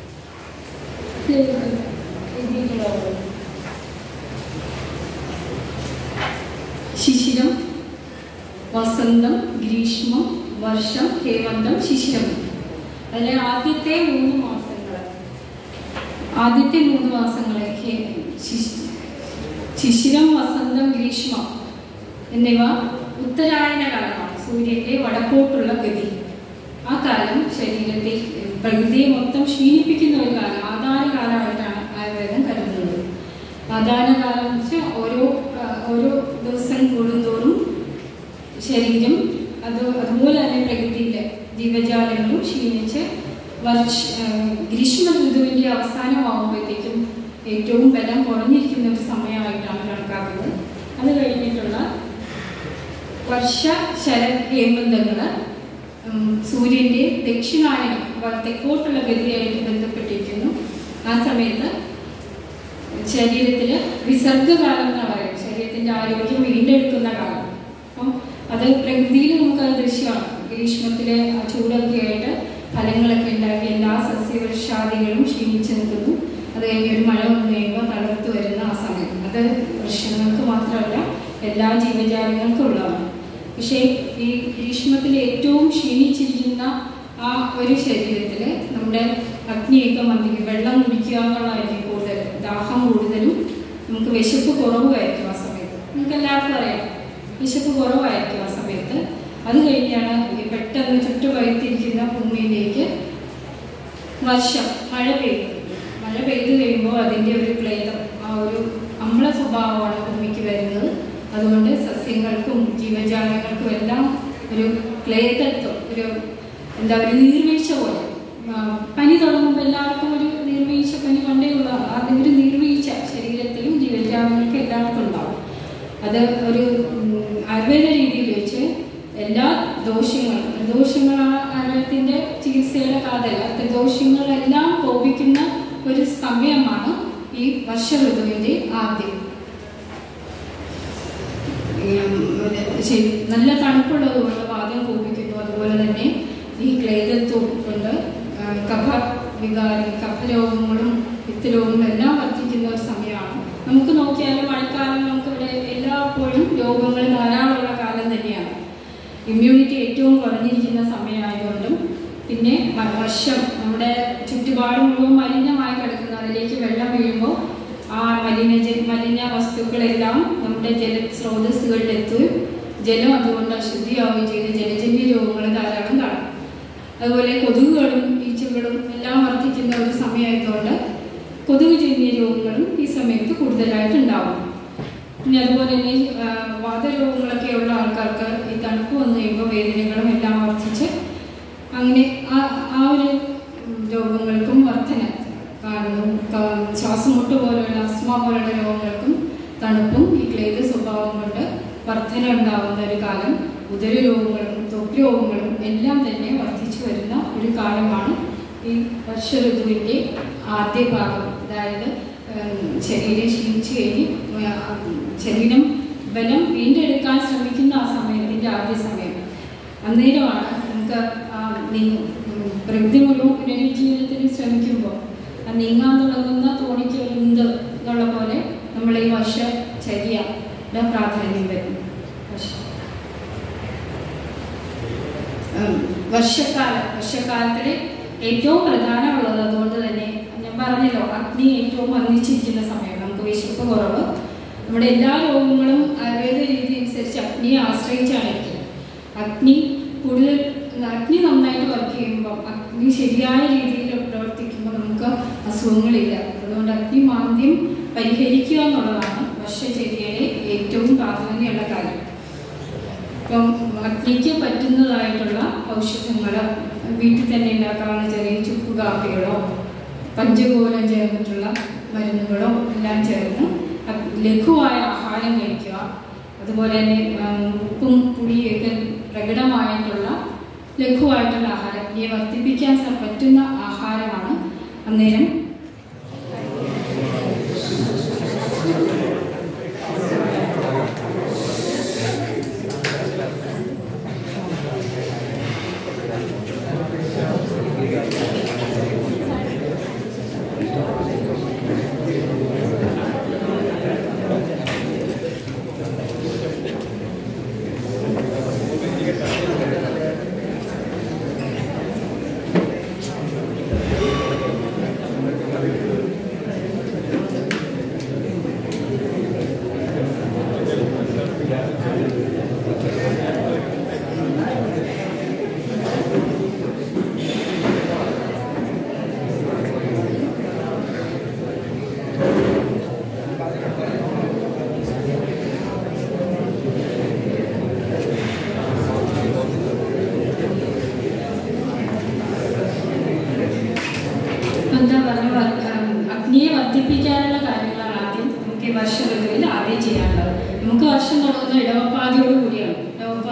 E: ശിശിരം വസന്തം ഗ്രീഷ്മം വർഷം ഹേമന്തം ശിശിരം അതിലെ ആദ്യത്തെ മൂന്ന് മാസങ്ങൾ ആദ്യത്തെ മൂന്ന് മാസങ്ങളെ ഹേ- ശിശി- ശിശിരം വസന്തം ഗ്രീഷ്മം എന്നിവ ഉത്തരായന കാലമാണ് സൂര്യന്റെ വടക്കോട്ടുള്ള ഗതി ആ കാലം ശരീരത്തിൽ പ്രകൃതിയെ മൊത്തം ക്ഷീണിപ്പിക്കുന്ന ഒരു കാലം ആധാന കാലമായിട്ടാണ് ആയുർവേദം കരുതുന്നത് ആധാന കാലം എന്ന് വെച്ചാൽ ഓരോ ആ, ഓരോ ദിവസം കൂടുന്തോറും ശരീരം അത് അതുപോലെ തന്നെ പ്രകൃതിയിലെ ജീവജാലങ്ങളും ക്ഷീണിച്ച് വർഷ ആ, ഗ്രീഷ്മ ഋതുവിന്റെ അവസാനമാകുമ്പോഴത്തേക്കും ഏറ്റവും ബലം കുറഞ്ഞിരിക്കുന്ന ഒരു സമയമായിട്ടാണ് കണക്കാക്കുന്നത് അത് കഴിഞ്ഞിട്ടുള്ള വർഷ ശരത് ഹേമന്തങ്ങൾ സൂര്യൻ്റെ ദക്ഷിണായനം വ- തെക്കോട്ടുള്ള ഗതിയായിട്ട് ബന്ധപ്പെട്ടിരിക്കുന്നു ആ സമയത്ത് ശരീരത്തിൽ വിസർഗകാലം എന്ന് പറയും ശരീരത്തിൻ്റെ ആരോഗ്യം വീണ്ടെടുക്കുന്ന കാലം അപ്പം അത് പ്രകൃതിയിൽ നമുക്കത് ദൃശ്യമാണ് ഗ്രീഷ്മത്തിലെ ആ ചൂടൊക്കെ ആയിട്ട് ഫലങ്ങളൊക്കെ ഉണ്ടാക്കി എല്ലാ സസ്യവൃക്ഷാദികളും ക്ഷീണിച്ചു നിൽക്കുന്നു അത് കഴിഞ്ഞ് ഒരു മഴ വന്നു കഴിയുമ്പോൾ തളർത്ത് വരുന്ന ആ സമയം അത് വൃക്ഷങ്ങൾക്ക് മാത്രമല്ല എല്ലാ ജീവജാലങ്ങൾക്കും ഉള്ളതാണ് പക്ഷേ ഈ ഗ്രീഷ്മത്തിൽ ഏറ്റവും ക്ഷീണിച്ചിരിക്കുന്ന ആ ഒരു ശരീരത്തിൽ നമ്മുടെ അഗ്നിയൊക്കെ മന്ദിക്കും വെള്ളം കുടിക്കുക എന്നുള്ളതായിരിക്കും കൂടുതൽ ദാഹം കൂടുതലും നമുക്ക് വിശപ്പ് കുറവുമായിരിക്കും ആ സമയത്ത് നമുക്ക് എല്ലാവർക്കും അറിയാം വിശപ്പ് കുറവായിരിക്കും ആ സമയത്ത് അത് കഴിഞ്ഞാണ് ഈ പെട്ടെന്ന് ചുറ്റുപഴുത്തിരിക്കുന്ന ഭൂമിയിലേക്ക് വർഷം മഴ പെയ്തു മഴ പെയ്തു കഴിയുമ്പോൾ അതിൻ്റെ ഒരു ക്ലേദം ആ ഒരു അമ്ല സ്വഭാവമാണ് ഭൂമിക്ക് വരുന്നത് അതുകൊണ്ട് സസ്യങ്ങൾക്കും ജീവജാലങ്ങൾക്കും എല്ലാം ഒരു ക്ലേദത്വം ഒരു എന്താ ഒരു നീർവീഴ്ച പോലെ ആ, പനി തുടങ്ങുമ്പോൾ എല്ലാവർക്കും ഒരു നീർവീഴ്ച പനി പണ്ടേ ഉള്ള അതിന് ഒരു നീർവീഴ്ച ശരീരത്തിലും ജീവജാലങ്ങൾക്കും എല്ലാവർക്കും ഉണ്ടാവും അത് ഒരു ഉം, ആയുർവേദ രീതിയിൽ വെച്ച് എല്ലാ ദോഷങ്ങളും ദോഷങ്ങളാണ് ആയുർവേദത്തിന്റെ ചികിത്സയുടെ കാതല്ല ദോഷങ്ങളെല്ലാം കോപിക്കുന്ന ഒരു സമയമാണ് ഈ വർഷ ഋതുവിന്റെ ആദ്യം ഉം, ശരി, നല്ല തണുപ്പുള്ളത് കൊണ്ട് വാദം കോപിക്കുന്നു അതുപോലെ തന്നെ ഈ ക്ലേദത്വം കൊണ്ട് ആ, കഫ വികാരം കഫരോഗങ്ങളും പിത്തരോഗങ്ങളും എല്ലാം വർദ്ധിക്കുന്ന ഒരു സമയമാണ് നമുക്ക് നോക്കിയാലും മഴക്കാലം നമുക്കിവിടെ എല്ലായ്പ്പോഴും രോഗങ്ങൾ ധാരാളമുള്ള കാലം തന്നെയാണ് ഇമ്മ്യൂണിറ്റി ഏറ്റവും കുറഞ്ഞിരിക്കുന്ന സമയമായതുകൊണ്ടും പിന്നെ വ- വർഷം നമ്മുടെ ചുറ്റുപാട് മുഴുവൻ മലിനമായി കിടക്കുന്ന അതിലേക്ക് വെള്ളം വീഴുമ്പോൾ ആ മലിന ജ- മലിന വസ്തുക്കളെല്ലാം നമ്മുടെ ജല സ്രോതസ്സുകളിൽ എത്തുകയും ജലം അതുകൊണ്ട് അശുദ്ധിയാവുകയും ചെയ്ത് ജലജന്യ രോഗങ്ങൾ ധാരാളം കാണും അതുപോലെ കൊതുകുകളും ഈച്ചകളും എല്ലാം വർദ്ധിക്കുന്ന ഒരു സമയമായതുകൊണ്ട് കൊതുക് ജന്യ രോഗങ്ങളും ഈ സമയത്ത് കൂടുതലായിട്ട് ഉണ്ടാവും പിന്നെ അതുപോലെ തന്നെ ആ, വാതരോഗങ്ങളൊക്കെ ഉള്ള ആൾക്കാർക്ക് ഈ തണുപ്പ് വന്നു കഴിയുമ്പോൾ വേദനകളും എല്ലാം വർദ്ധിച്ച് അങ്ങനെ ആ ആ ഒരു ഉം, രോഗങ്ങൾക്കും വർധന കാണുന്നു ക- ശ്വാസമുട്ട് പോലെയുള്ള അസ്മ പോലുള്ള രോഗങ്ങൾക്കും തണുപ്പും ഈ ക്ലേദ സ്വഭാവം കൊണ്ട് വർധന ഉണ്ടാകുന്ന ഒരു കാലം ഉദര രോഗങ്ങളും ത്വക്ക് രോഗങ്ങളും എല്ലാം തന്നെ വർദ്ധിച്ചു വരുന്ന ഒരു കാലമാണ് ഈ വർഷ ഋതുവിൻ്റെ ആദ്യ ഭാഗം അതായത് ഉം, ശരീരം ക്ഷീണിച്ചു കഴിഞ്ഞ് ആ, ശരീരം ബലം വീണ്ടെടുക്കാൻ ശ്രമിക്കുന്ന ആ സമയത്തിൻ്റെ ആദ്യ സമയം അന്നേരമാണ് നമുക്ക് ആ നീ- ഉം, പ്രകൃതി മുഴുവൻ പുനരുജ്ജീവനത്തിന് ശ്രമിക്കുമ്പോൾ ആ നീങ്ങാൻ തുടങ്ങുന്ന തോണിക്ക് ഒരു ഉന്ത് എന്നുള്ള പോലെ നമ്മൾ ഈ വർഷചര്യയുടെ പ്രാധാന്യം വരുന്നു വർഷ- ഉം, വർഷക്കാലം വർഷക്കാലത്തിൽ ഏറ്റവും പ്രധാനമുള്ളത് അതുകൊണ്ട് തന്നെ ഞാൻ പറഞ്ഞല്ലോ അഗ്നി ഏറ്റവും വന്നിച്ചിരിക്കുന്ന സമയം നമുക്ക് വിശപ്പ് കുറവ് നമ്മുടെ എല്ലാ രോഗങ്ങളും ആയുർവേദ രീതി അനുസരിച്ച് അഗ്നിയെ ആശ്രയിച്ചാണ് ഇരിക്കുന്നത് അഗ്നി കൂടുതൽ അഗ്നി നന്നായിട്ട് വർക്ക് ചെയ്യുമ്പോൾ അഗ്നി ശരിയായ രീതിയിൽ പ്രവർത്തിക്കുമ്പോൾ നമുക്ക് അസുഖങ്ങളില്ല അതുകൊണ്ട് അഗ്നി മാന്ദ്യം പരിഹരിക്കുക എന്നുള്ളതാണ് വർഷചര്യയുടെ ഏറ്റവും പ്രാധാന്യമുള്ള കാര്യം ഇപ്പം അഗ്നിക്ക് പറ്റുന്നതായിട്ടുള്ള ഔഷധങ്ങൾ വീട്ടിൽ തന്നെ ഉണ്ടാക്കാവുന്ന ചെറിയ ചുക്ക് കാപ്പികളോ പഞ്ചകൂലം ചേർന്നിട്ടുള്ള മരുന്നുകളോ എല്ലാം ചേർന്ന് അഗ് ലഘുവായ ആഹാരം കഴിക്കുക അതുപോലെ തന്നെ ഉം, ഉപ്പും പുളിയൊക്കെ പ്രകടമായിട്ടുള്ള ലഘുവായിട്ടുള്ള ആഹാരം അഗ്നിയെ വർദ്ധിപ്പിക്കാൻ സ- പറ്റുന്ന ആഹാരമാണ് അന്നേരം എന്താ പറഞ്ഞ അഗ്നിയെ വർദ്ധിപ്പിക്കാനുള്ള കാര്യങ്ങളാണ് ആദ്യം നമുക്ക് ഈ വർഷ ഋതുവിൽ ആദ്യം ചെയ്യാനുള്ളത് നമുക്ക് വർഷം തുടങ്ങുന്ന ഇടവപ്പാതിയോട് കൂടിയാണ് ഇടവപ്പാതി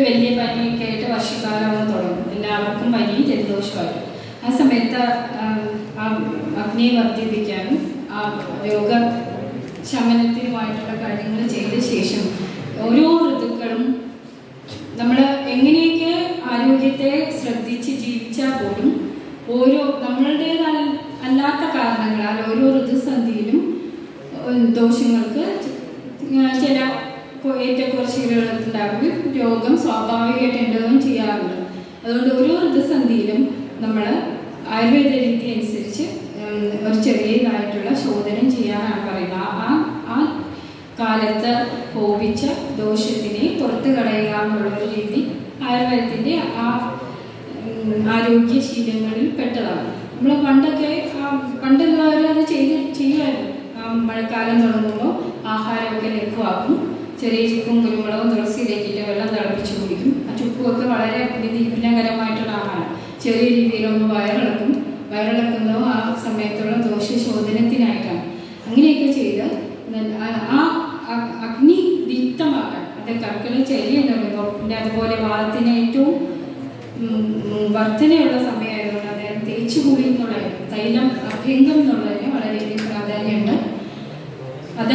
E: വലിയ പനിയൊക്കെ ആയിട്ട് വർഷക്കാലം തുടങ്ങും എല്ലാവർക്കും പനിയും ജലദോഷമായിട്ട് ആ സമയത്ത് ആ, ആ അഗ്നിയെ വർദ്ധിപ്പിക്കാനും ആ രോഗ ശമനത്തിനുമായിട്ടുള്ള കാര്യങ്ങൾ ചെയ്ത ശേഷം ഓരോ ഋതുക്കളും നമ്മൾ എങ്ങനെയൊക്കെ ആരോഗ്യത്തെ ശ്രദ്ധിച്ച് ജീവിച്ചാൽ പോലും ഓരോ നമ്മളുടേതായ അല്ലാത്ത കാരണങ്ങളാൽ ഓരോ ഋതുസന്ധിയിലും ഉം, ദോഷങ്ങൾക്ക് ഉം, ചില കൊ- ഏറ്റക്കുറച്ചിലുകൾ ഉണ്ടാവുകയും രോഗം സ്വാഭാവികമായിട്ട് ഉണ്ടാവുകയും ചെയ്യാറുണ്ട് അതുകൊണ്ട് ഓരോ ഋതുസന്ധിയിലും നമ്മൾ ആയുർവേദ രീതി അനുസരിച്ച് ഉം, ഒരു ചെറിയതായിട്ടുള്ള ശോധനം ചെയ്യാനാണ് പറയുന്നത് ആ- ആ ആ കാലത്ത് കോപിച്ച ദോഷത്തിനെ പുറത്തു കളയുക എന്നുള്ള ഒരു രീതി ആയുർവേദത്തിന്റെ ആ ഉം, ആരോഗ്യശീലങ്ങളിൽ പെട്ടതാണ് നമ്മൾ പണ്ടൊക്കെ ആ, പണ്ടുള്ളവർ അത് ചെയ്ത് ചെയ്യുമായിരുന്നു ആ, മഴക്കാലം തുടങ്ങുമ്പോൾ ആഹാരമൊക്കെ ലഘുവാക്കും ചെറിയ ചുക്കും കുരുമുളകും തുളസിയിലേക്കിട്ട് വെള്ളം തിളപ്പിച്ച് കുടിക്കും ആ ചുക്കുമൊക്കെ വളരെ ദീപനകരമായിട്ടുള്ള ആഹാരം ചെറിയ രീതിയിലൊന്ന് വയറിളക്കും വയറിളക്കുന്നതും ആ സമയത്തുള്ള ദോഷശോധനത്തിനായിട്ടാണ് അങ്ങനെയൊക്കെ ചെയ്ത് ന- ആ- ആ അ- അഗ്നി ദീപ്തമാക്കാൻ അത് കർക്കിടക ചര്യ എന്ന് പറയുമ്പോൾ പിന്നെ അതുപോലെ വാദത്തിന് ഏറ്റവും ഉം, ഉം, വർധനയുള്ള സമയമായതുകൊണ്ട് അദ്ദേഹം തേച്ചുകൂടി എന്നുള്ള തൈലം അഭ്യംഗം എന്നുള്ളതിന് വളരെയധികം പ്രാധാന്യമുണ്ട് അത്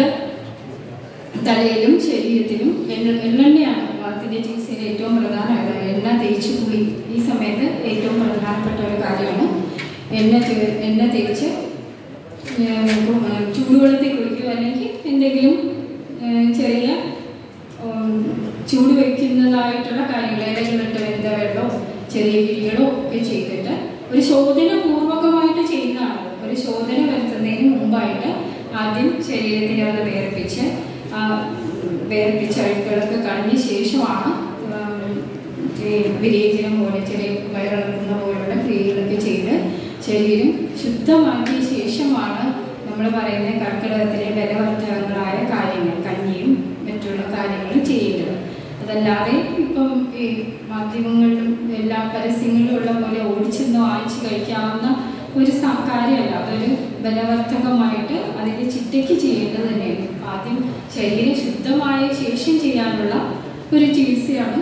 E: തലയിലും ശരീരത്തിലും എണ്ണ എള്ളെണ്ണയാണ് വാദത്തിന്റെ ചികിത്സയിൽ ഏറ്റവും പ്രധാനമായത് എണ്ണ തേച്ച് കുളി ഈ സമയത്ത് ഏറ്റവും പ്രധാനപ്പെട്ട ഒരു കാര്യമാണ് എണ്ണ തേ- എണ്ണ തേച്ച് ഏഹ് കു- ഏഹ് ചൂടുവെള്ളത്തിൽ കുളിക്കുക അല്ലെങ്കിൽ എന്തെങ്കിലും ഏഹ് ചെറിയ ഉം, ചൂട് വയ്ക്കുന്നതായിട്ടുള്ള കാര്യങ്ങൾ ഇലകളിട്ട് വരുന്ന വെള്ളമോ ചെറിയ വിരികളോ ഒക്കെ ചെയ്തിട്ട് ഒരു ശോധന പൂർവകമായിട്ട് ചെയ്യുന്നതാണ് ഒരു ശോധന വരുത്തുന്നതിന് മുമ്പായിട്ട് ആദ്യം ശരീരത്തിനെ ഒന്ന് വേർപ്പിച്ച് ആ വേർപ്പിച്ച അഴുക്കുകളൊക്കെ കളഞ്ഞ ശേഷമാണ് ഉം, ഈ വിരേചനം പോലെ ചെറിയ വയറിളക്കുന്ന പോലുള്ള ക്രിയകളൊക്കെ ചെയ്ത് ശരീരം ശുദ്ധമാക്കിയ ശേഷമാണ് നമ്മൾ പറയുന്ന കർക്കിടകത്തിലെ ബലവർദ്ധകങ്ങളായ കാര്യങ്ങൾ കഞ്ഞിയും മറ്റുള്ള കാര്യങ്ങളും ചെയ്യേണ്ടത് അതല്ലാതെ ഇപ്പം ഈ മാധ്യമങ്ങളിലും എല്ലാ പരസ്യങ്ങളിലും ഉള്ള പോലെ ഓടിച്ചെന്ന് വാങ്ങിച്ച് കഴിക്കാവുന്ന ഒരു സ- കാര്യമല്ല അതൊരു ബലവർദ്ധകമായിട്ട് അതിൻ്റെ ചിട്ടയ്ക്ക് ചെയ്യേണ്ടത് തന്നെയാണ് ആദ്യം ശരീരം ശുദ്ധമായ ശേഷം ചെയ്യാനുള്ള ഒരു ചികിത്സയാണ്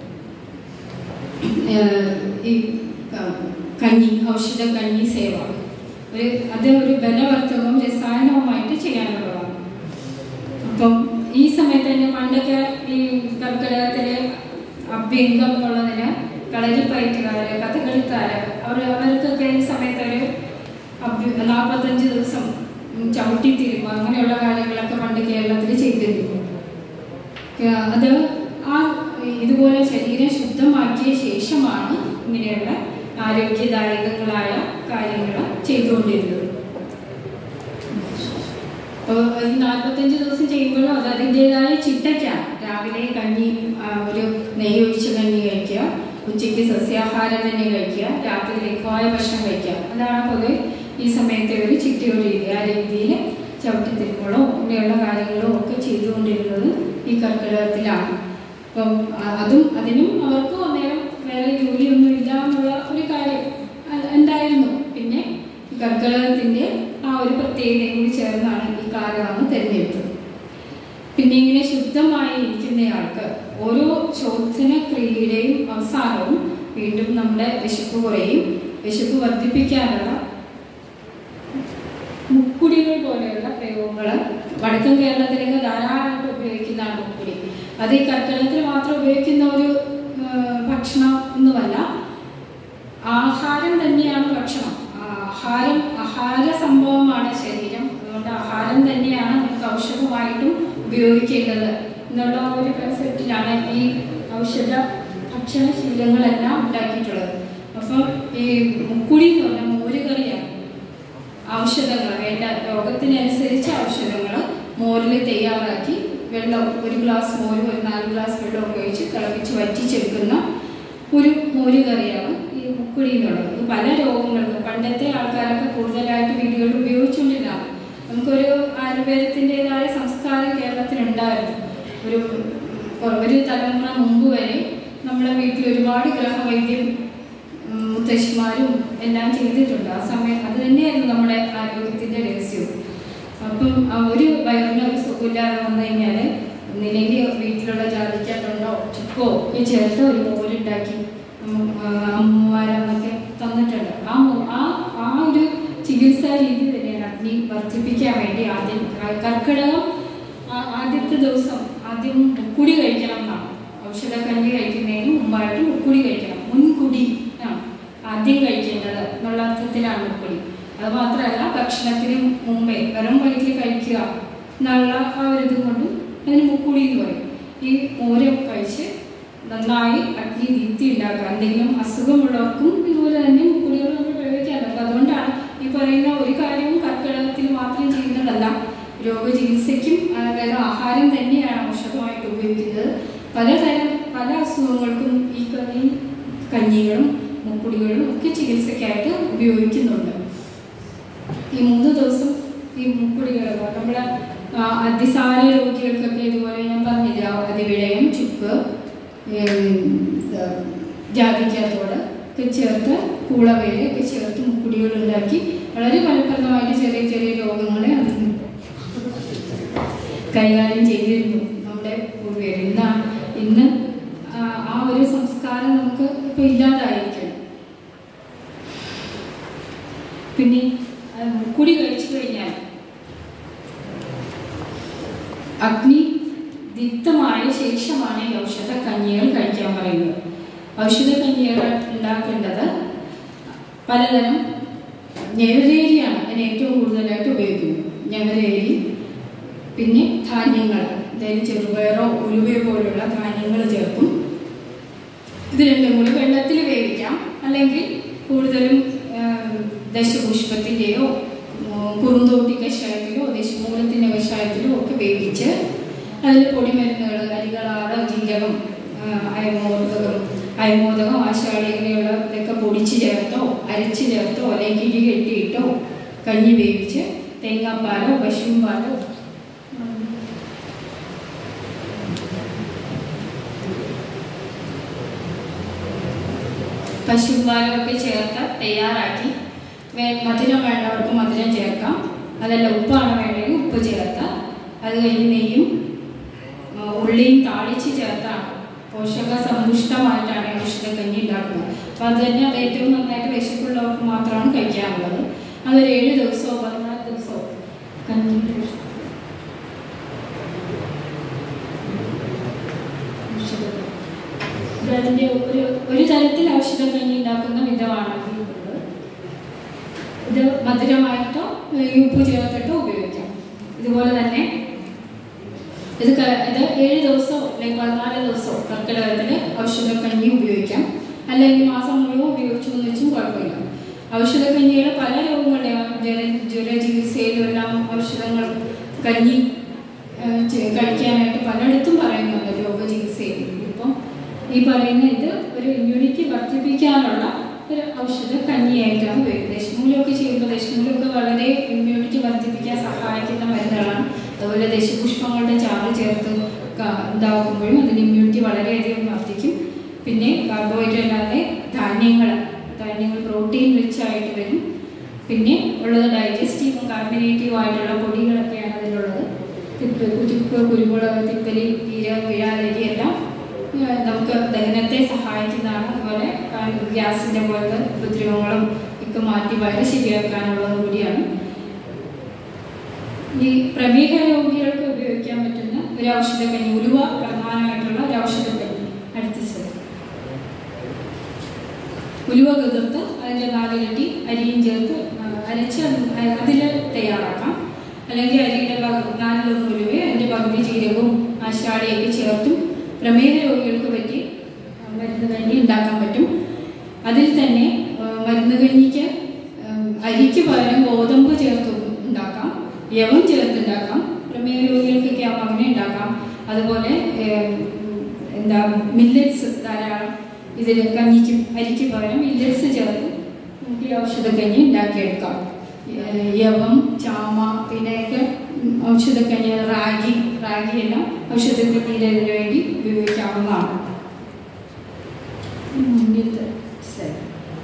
E: ഏഹ് ഈ ക- കഞ്ഞി ഔഷധ കഞ്ഞി സേവ ഒരു അത് ഒരു ബലവർദ്ധകവും രസായനവുമായിട്ട് ചെയ്യാനുള്ളതാണ് അപ്പം ഈ സമയത്ത് തന്നെ പണ്ടൊക്കെ ഈ കർക്കിടകത്തിലെ അഭ്യംഗം എന്നുള്ളതിന് കളരിപ്പയറ്റുകാര് കഥകളിക്കാര് അവർ അവർക്കൊക്കെ ഈ സമയത്ത് ഒരു അഭ്യ നാൽപ്പത്തഞ്ച് ദിവസം ഉം ചവിട്ടി തിരുമ്പ് അങ്ങനെയുള്ള കാര്യങ്ങളൊക്കെ പണ്ട് കേരളത്തിൽ ചെയ്തിരുന്നു ഏഹ് അത് ആ ഇതുപോലെ ശരീരം ശുദ്ധമാക്കിയ ശേഷമാണ് ഇങ്ങനെയുള്ള ആരോഗ്യദായകങ്ങളായ കാര്യങ്ങൾ ചെയ്തുകൊണ്ടിരുന്നത് അപ്പോൾ ഈ നാൽപ്പത്തഞ്ച് ദിവസം ചെയ്യുമ്പോഴും അത് അതിൻ്റെതായ ചിട്ടയ്ക്കാണ് രാവിലെ കഞ്ഞി ആ, ഒരു നെയ്യ് ഒഴിച്ച കഞ്ഞി കഴിക്കുക ഉച്ചയ്ക്ക് സസ്യാഹാരം തന്നെ കഴിക്കുക രാത്രി ലഘുവായ ഭക്ഷണം കഴിക്കുക അതാണ് പൊതുവെ ഈ സമയത്തെ ഒരു ചിട്ടയുടെ രീതി ആ രീതിയിൽ ചവിട്ടിത്തിരിപ്പുകളോ അങ്ങനെയുള്ള കാര്യങ്ങളോ ഒക്കെ ചെയ്തുകൊണ്ടിരുന്നത് ഈ കർക്കിടകത്തിലാണ് അപ്പം ആ, അതും അതിനും അവർക്കും അന്നേരം വേറെ ജോലിയൊന്നും ഇല്ല എന്നുള്ള ഒരു കാര്യം അ- ഉണ്ടായിരുന്നു പിന്നെ ഈ കർക്കിടകത്തിന്റെ ആ ഒരു പ്രത്യേകതയും കൂടി ചേർന്നാണ് ഈ കാലമാണ് തിരഞ്ഞെടുത്തത് പിന്നെ ഇങ്ങനെ ശുദ്ധമായി ഇരിക്കുന്നയാൾക്ക് ഓരോ ശോധന ക്രിയയുടെയും അവസാനവും വീണ്ടും നമ്മുടെ വിശപ്പ് കുറയും വിശപ്പ് വർദ്ധിപ്പിക്കാനുള്ള മുക്കുടികൾ പോലെയുള്ള പ്രയോഗങ്ങൾ വടക്കൻ കേരളത്തിലൊക്കെ ധാരാളമായിട്ട് ഉപയോഗിക്കുന്നതാണ് മുക്കുടി അത് ഈ കർക്കിടകത്തിൽ മാത്രം ഉപയോഗിക്കുന്ന ഒരു ആ, ഭക്ഷണം ഒന്നുമല്ല ആഹാരം തന്നെയാണ് ഭക്ഷണം ആഹാരം ആഹാര സംഭവമാണ് ശരീരം അതുകൊണ്ട് ആഹാരം തന്നെയാണ് നമുക്ക് ഔഷധമായിട്ടും ഉപയോഗിക്കേണ്ടത് എന്നുള്ള ഒരു കൺസെപ്റ്റിലാണ് ഈ ഔഷധ ഭക്ഷണശീലങ്ങളെല്ലാം ഉണ്ടാക്കിയിട്ടുള്ളത് അപ്പം ഈ മുക്കുടി എന്ന് പറഞ്ഞാൽ മോരുകറിയാണ് ഔഷധങ്ങൾ വേണ്ട രോഗത്തിനനുസരിച്ച് ഔഷധങ്ങൾ മോരിൽ തയ്യാറാക്കി വെള്ളം ഒരു ഗ്ലാസ് മോര് ഒരു നാല് ഗ്ലാസ് വെള്ളം ഒക്കെ ഒഴിച്ച് തിളപ്പിച്ച് വറ്റിച്ചെടുക്കുന്ന ഒരു മോര് കറിയാണ് ഈ മുക്കുടി എന്നുള്ളത് ഇത് പല രോഗങ്ങൾക്കും പണ്ടത്തെ ആൾക്കാരൊക്കെ കൂടുതലായിട്ട് വീടുകളിൽ ഉപയോഗിച്ചുകൊണ്ടിരുന്നതാണ് നമുക്കൊരു ആയുർവേദത്തിൻ്റെതായ സംസ്കാരം കേരളത്തിലുണ്ടായിരുന്നു ഒരു കൊ- ഒരു തലമുറ മുമ്പ് വരെ നമ്മുടെ വീട്ടിൽ ഒരുപാട് ഗ്രഹവൈദ്യം ഉം, മുത്തശ്ശിമാരും എല്ലാം ചെയ്തിട്ടുണ്ട് ആ സമയം അത് തന്നെയായിരുന്നു നമ്മുടെ ആരോഗ്യത്തിന്റെ രഹസ്യവും അപ്പം ആ ഒരു വയറിന് ഒരു സുഖമില്ലാതെ വന്നു കഴിഞ്ഞാൽ ഒന്നില്ലെങ്കിൽ വീട്ടിലുള്ള ജാതിക്കാട്ടുണ്ടോ ചുക്ക് ചുക്കോ ഒക്കെ ചേർത്ത് ഒരു മോരുണ്ടാക്കി ഉം, ആ, അമ്മമാരന്നൊക്കെ തന്നിട്ടുണ്ട് ആ മോ- ആ ആ ഒരു ചികിത്സാ രീതി തന്നെയാണ് അഗ്നി വർദ്ധിപ്പിക്കാൻ വേണ്ടി ആദ്യം ക- കർക്കിടകം ആ- ആദ്യത്തെ ദിവസം ആദ്യം മുക്കുടി കഴിക്കണം എന്നാണ് ഔഷധക്കഞ്ഞി കഴിക്കുന്നതിന് മുമ്പായിട്ട് മുക്കുടി കഴിക്കണം മുൻകുടി ആണ് ആദ്യം കഴിക്കേണ്ടത് എന്നുള്ള അർത്ഥത്തിലാണ് മുക്കുടി അത് മാത്രമല്ല ഭക്ഷണത്തിന് മുമ്പേ വെറും വയറ്റിൽ കഴിക്കുക എന്നുള്ള ആ ഒരു ഇതും കൊണ്ടും അതിന് മുക്കുടി എന്ന് പറയും ഈ മോര് കഴിച്ച് നന്നായി അഗ്നി ദീപ്തി ഉണ്ടാക്കുക എന്തെങ്കിലും അസുഖമുള്ളവർക്കും ഇതുപോലെ തന്നെ മുക്കുടികൾ നമ്മൾ പ്രയോഗിക്കാറുണ്ട് അപ്പം അതുകൊണ്ടാണ് ഈ പറയുന്ന ഒരു കാര്യവും കർക്കിടകത്തിൽ മാത്രം ചെയ്യുന്നതല്ല രോഗചികിത്സയ്ക്കും അതായത് ആഹാരം തന്നെയാണ് ഔഷധമായിട്ട് ഉപയോഗിക്കുന്നത് പലതരം പല അസുഖങ്ങൾക്കും ഈ ക- ഈ കഞ്ഞികളും മുക്കുടികളും ഒക്കെ ചികിത്സയ്ക്കായിട്ട് ഉപയോഗിക്കുന്നുണ്ട് ഈ മൂന്ന് ദിവസം ഈ മുക്കുടികൾ നമ്മുടെ ആ, അതിസാര രോഗികൾക്കൊക്കെ ഇതുപോലെ ഞാൻ പറഞ്ഞില്ല അതിവിടയം ചുക്ക് ജാതിക്കാത്തോട് ഒക്കെ ചേർത്ത് കൂളവേല് ഒക്കെ ചേർത്ത് മുക്കുടികൾ ഉണ്ടാക്കി വളരെ ഫലപ്രദമായിട്ട് ചെറിയ ചെറിയ രോഗങ്ങളെ അത് കൈകാര്യം ചെയ്തിരുന്നു നമ്മുടെ പൂർവികർ ഇന്ന് ഇന്ന് ആ, ആ ഒരു സംസ്കാരം നമുക്ക് ഇപ്പൊ ഇല്ലാതായിരിക്കണം പിന്നെ ആ, കുടി കഴിച്ചു കഴിഞ്ഞാൽ അഗ്നി ദീപ്തമായ ശേഷമാണ് ഈ ഔഷധ കഞ്ഞികൾ കഴിക്കാൻ പറയുന്നത് ഔഷധ കഞ്ഞികൾ ഉണ്ടാക്കേണ്ടത് പലതരം ഞെവരേരിയാണ് അതിന് ഏറ്റവും കൂടുതലായിട്ട് ഉപയോഗിക്കുന്നത് ഞെവരേരി പിന്നെ ധാന്യങ്ങൾ അതായത് ചെറുപയറോ ഉലുവയോ പോലുള്ള ധാന്യങ്ങൾ ചേർക്കും ഇത് രണ്ടും കൂടി വെള്ളത്തിൽ വേവിക്കാം അല്ലെങ്കിൽ കൂടുതലും ആ, ദശപുഷ്പത്തിൻ്റെയോ കുറുന്തോട്ടി കഷായത്തിലോ ദശമൂലത്തിൻ്റെ കഷായത്തിലോ ഒക്കെ വേവിച്ച് അതിൽ പൊടിമരുന്നുകൾ അരികളാട് ജീരകം ആ, അയമോദകം അയമോദകം ആശാളി ഇങ്ങനെയുള്ള ഇതൊക്കെ പൊടിച്ച് ചേർത്തോ അരച്ച് ചേർത്തോ അല്ലെങ്കിൽ കിഴി കെട്ടിയിട്ടോ കഞ്ഞി വേവിച്ച് തേങ്ങാപ്പാലോ പശുവും പാലോ ഉം, പശുപാലമൊക്കെ ചേർത്ത് തയ്യാറാക്കി വേ- മധുരം വേണ്ടവർക്ക് മധുരം ചേർക്കാം അതല്ല ഉപ്പാണ് വേണ്ടെങ്കിൽ ഉപ്പ് ചേർത്ത് അത് കഴിഞ്ഞ് നെയ്യും ആ, ഉള്ളിയും താളിച്ച് ചേർത്താണ് പോഷക സമ്പുഷ്ടമായിട്ടാണ് ഔഷധക്കഞ്ഞി ഉണ്ടാക്കുന്നത് അപ്പോൾ അത് തന്നെ അത് ഏറ്റവും നന്നായിട്ട് വിശപ്പുള്ളവർക്ക് മാത്രമാണ് കഴിക്കാറുള്ളത് അതൊരു ഏഴ് ദിവസമോ പതിനാല് ദിവസമോ കഞ്ഞി ഔഷധം ഇതിന്റെ ഒരു ഒരു തരത്തിൽ ഔഷധ കഞ്ഞി ഉണ്ടാക്കുന്ന വിധമാണ് ഇതിലുള്ളത്. ഇത് മധുരമായിട്ടോ ഈ ഉപ്പ് ചേർത്തിട്ടോ ഉപയോഗിക്കാം ഇതുപോലെ തന്നെ ഇത് ക- ഇത് ഏഴ് ദിവസമോ അല്ലെങ്കിൽ പതിനാല് ദിവസമോ കർക്കിടകത്തിൽ ഔഷധക്കഞ്ഞി ഉപയോഗിക്കാം അല്ലെങ്കിൽ മാസം മുഴുവൻ ഉപയോഗിച്ചു എന്ന് വെച്ചും കുഴപ്പമില്ല ഔഷധക്കഞ്ഞിയുടെ പല രോഗങ്ങളുടെയും ജ്വര ജ്വര ചികിത്സയിലും എല്ലാം ഔഷധങ്ങൾ കഞ്ഞി ആ, ചെ- കഴിക്കാനായിട്ട് പലയിടത്തും പറയുന്നുണ്ട് രോഗചികിത്സയിൽ ഇപ്പം ഈ പറയുന്ന ഇത് ഒരു ഇമ്മ്യൂണിറ്റി വർദ്ധിപ്പിക്കാനുള്ള ഒരു ഔഷധ കഞ്ഞിയായിട്ടാണ് വരുന്നത് ദശമൂലമൊക്കെ ചെയ്യുമ്പോൾ ദശമൂലമൊക്കെ വളരെ ഇമ്മ്യൂണിറ്റി വർദ്ധിപ്പിക്കാൻ സഹായിക്കുന്ന മരുന്നുകളാണ് അതുപോലെ ദശപുഷ്പങ്ങളുടെ ചാറ് ചേർത്ത് ക- ഇതാക്കുമ്പോഴും അതിന് ഇമ്മ്യൂണിറ്റി വളരെയധികം വർദ്ധിക്കും പിന്നെ കാർബോഹൈഡ്രേറ്റ് അല്ലാതെ ധാന്യങ്ങൾ ധാന്യങ്ങൾ പ്രോട്ടീൻ റിച്ച് ആയിട്ട് വരും പിന്നെ ഉള്ളത് ഡൈജസ്റ്റീവും കാർബണേറ്റീവും ആയിട്ടുള്ള പൊടികളൊക്കെയാണ് അതിലുള്ളത് തിപ്പ് ചുക്ക് കുരുമുളക് തിപ്പലി ജീരകം വിഴാലരി എല്ലാം ആ, നമുക്ക് ദഹനത്തെ സഹായിക്കുന്നതാണ് അതുപോലെ ആ, ഗ്യാസിന്റെ പോലത്തെ ഉപദ്രവങ്ങളും ഒക്കെ മാറ്റി വയറ് ശരിയാക്കാനുള്ളത് കൂടിയാണ് ഈ പ്രമേഹ രോഗികൾക്ക് ഉപയോഗിക്കാൻ പറ്റുന്ന ഒരു ഔഷധക്കഞ്ഞി ഉലുവ പ്രധാനമായിട്ടുള്ള ഒരു ഔഷധക്കഞ്ഞി അടുത്ത സ്ഥലം ഉലുവ കുതിർത്ത് അതിൻ്റെ നാലുകെട്ടി അരിയും ചേർത്ത് ആ, അരച്ച് അതിൽ തയ്യാറാക്കാം അല്ലെങ്കിൽ അരിയുടെ പകുതി നാലിലൊന്ന് ഉലുവയും അതിൻ്റെ പകുതി ജീരകവും ആശാടിയൊക്കെ ചേർത്തും പ്രമേഹ രോഗികൾക്ക് പറ്റി ആ, മരുന്ന് കഞ്ഞി ഉണ്ടാക്കാൻ പറ്റും അതിൽ തന്നെ ആ, മരുന്ന് കഞ്ഞിക്ക് ആ, അരിക്ക് പകരം ഗോതമ്പ് ചേർത്ത് ഉണ്ടാക്കാം യവം ചേർത്ത് ഉണ്ടാക്കാം പ്രമേഹ രോഗികൾക്കൊക്കെ ആവുമ്പോൾ അങ്ങനെ ഉണ്ടാക്കാം അതുപോലെ ഏം, എന്താ മില്ലറ്റ്സ് ധാരാളം ഇതിൽ കഞ്ഞിക്കും അരിക്ക് പകരം മില്ലറ്റ്സ് ചേർത്ത് നമുക്ക് ഈ ഔഷധക്കഞ്ഞി ഉണ്ടാക്കിയെടുക്കാം ഏഹ് യവം ചാമ പിന്നെയൊക്കെ ഉം, ഔഷധക്കഞ്ഞി റാഗി റാഗി എല്ലാം ഔഷധക്കഞ്ഞിയുടെ ഇതിനു വേണ്ടി ഉപയോഗിക്കാവുന്നതാണ് ഉം, മുന്നിലത്തെ slide.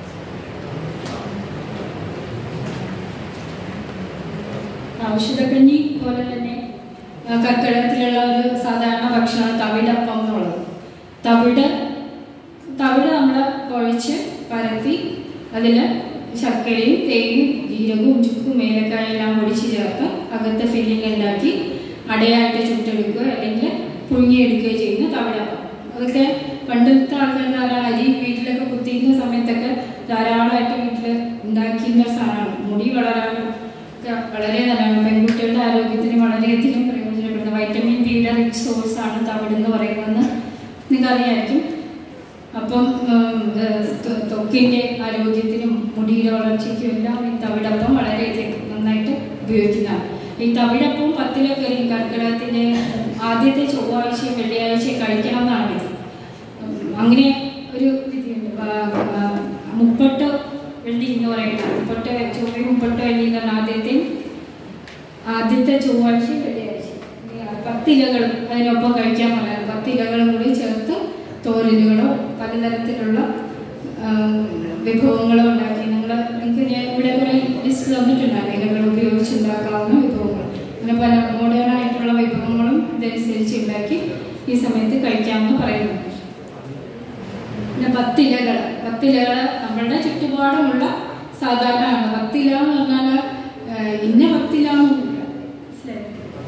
E: ഔഷധക്കഞ്ഞി പോലെ തന്നെ ആ, കർക്കിടകത്തിലുള്ള ഒരു സാധാരണ ഭക്ഷണമാണ് തവിടപ്പം എന്നുള്ളത് തവിട് തവിട് നമ്മൾ കുഴച്ച് പരത്തി അതിൽ ശർക്കരയും തേനും ജീരകവും ചുക്കും ഏലക്കായ എല്ലാം പൊടിച്ച് ചേർത്ത് അകത്തെ ഫില്ലിംഗ് ഉണ്ടാക്കി അടയായിട്ട് ചുട്ടെടുക്കുക അല്ലെങ്കിൽ പുഴുങ്ങിയെടുക്കുകയോ ചെയ്യുന്ന തവിടപ്പം അതൊക്കെ പണ്ടത്തെ ആൾക്കാർ ധാരാളം അരി വീട്ടിലൊക്കെ കുത്തിയിരുന്ന സമയത്തൊക്കെ ധാരാളമായിട്ട് വീട്ടിൽ ഉണ്ടാക്കിയിരുന്ന ഒരു സാധനമാണ് മുടി വളരാനും ഒക്കെ വളരെ നല്ലതാണ് പെൺകുട്ടികളുടെ ആരോഗ്യത്തിന് വളരെയധികം പ്രയോജനപ്പെടുന്ന വൈറ്റമിൻ ഡിയുടെ റിച്ച് സോഴ്സ് ആണ് തവിട് എന്ന് പറയുന്നതെന്ന് നിങ്ങൾക്കറിയായിരിക്കും അപ്പം ഉം, ഏഹ്, ത്വ- ത്വക്കിന്റെ ആരോഗ്യത്തിനും മുടിയുടെ വളർച്ചയ്ക്കും എല്ലാം ഈ തവിടപ്പം വളരെയധികം നന്നായിട്ട് ഉപയോഗിക്കുന്നതാണ് ഈ തവിടപ്പം പത്തിലൊക്കെ ഈ കർക്കിടകത്തിന്റെ ആദ്യത്തെ ചൊവ്വാഴ്ചയും വെള്ളിയാഴ്ചയും കഴിക്കണം എന്നാണ് വിധി ഉം, അങ്ങനെ ഒരു വിധിയുണ്ട് ആ, ആ, മുപ്പട്ട് വെള്ളി എന്ന് പറയുന്നത് മുപ്പട്ട് ചൊവ്വയും മുപ്പട്ട് വെള്ളി എന്ന് പറഞ്ഞാൽ ആദ്യത്തെയും ആദ്യത്തെ ചൊവ്വാഴ്ച വെള്ളിയാഴ്ച ഈ പത്തിലകളും അതിനൊപ്പം കഴിക്കാൻ പറയാം പത്തിലകളും കൂടി ചേർത്ത് തോരനുകളോ പലതരത്തിലുള്ള ആം, വിഭവങ്ങളോ ഉണ്ടാക്കി നിങ്ങൾ നിങ്ങൾക്ക് ഞാൻ ഇവിടെ കുറേ ലിസ്റ്റ് തന്നിട്ടുണ്ടായിരുന്നു ഇലകൾ ഉപയോഗിച്ചുണ്ടാക്കാവുന്ന വിഭവങ്ങൾ അങ്ങനെ പല മോഡേൺ ആയിട്ടുള്ള വിഭവങ്ങളും ഇതനുസരിച്ച് ഉണ്ടാക്കി ഈ സമയത്ത് കഴിക്കാമെന്ന് പറയുന്നു പിന്നെ പത്തിലകൾ പത്തിലകൾ നമ്മളുടെ ചുറ്റുപാടുമുള്ള സാധാരണയാണ് പത്തില എന്ന് പറഞ്ഞാൽ ഏഹ്, ഇന്ന പത്തില എന്നൊന്നുമില്ല മനസ്സിലായോ?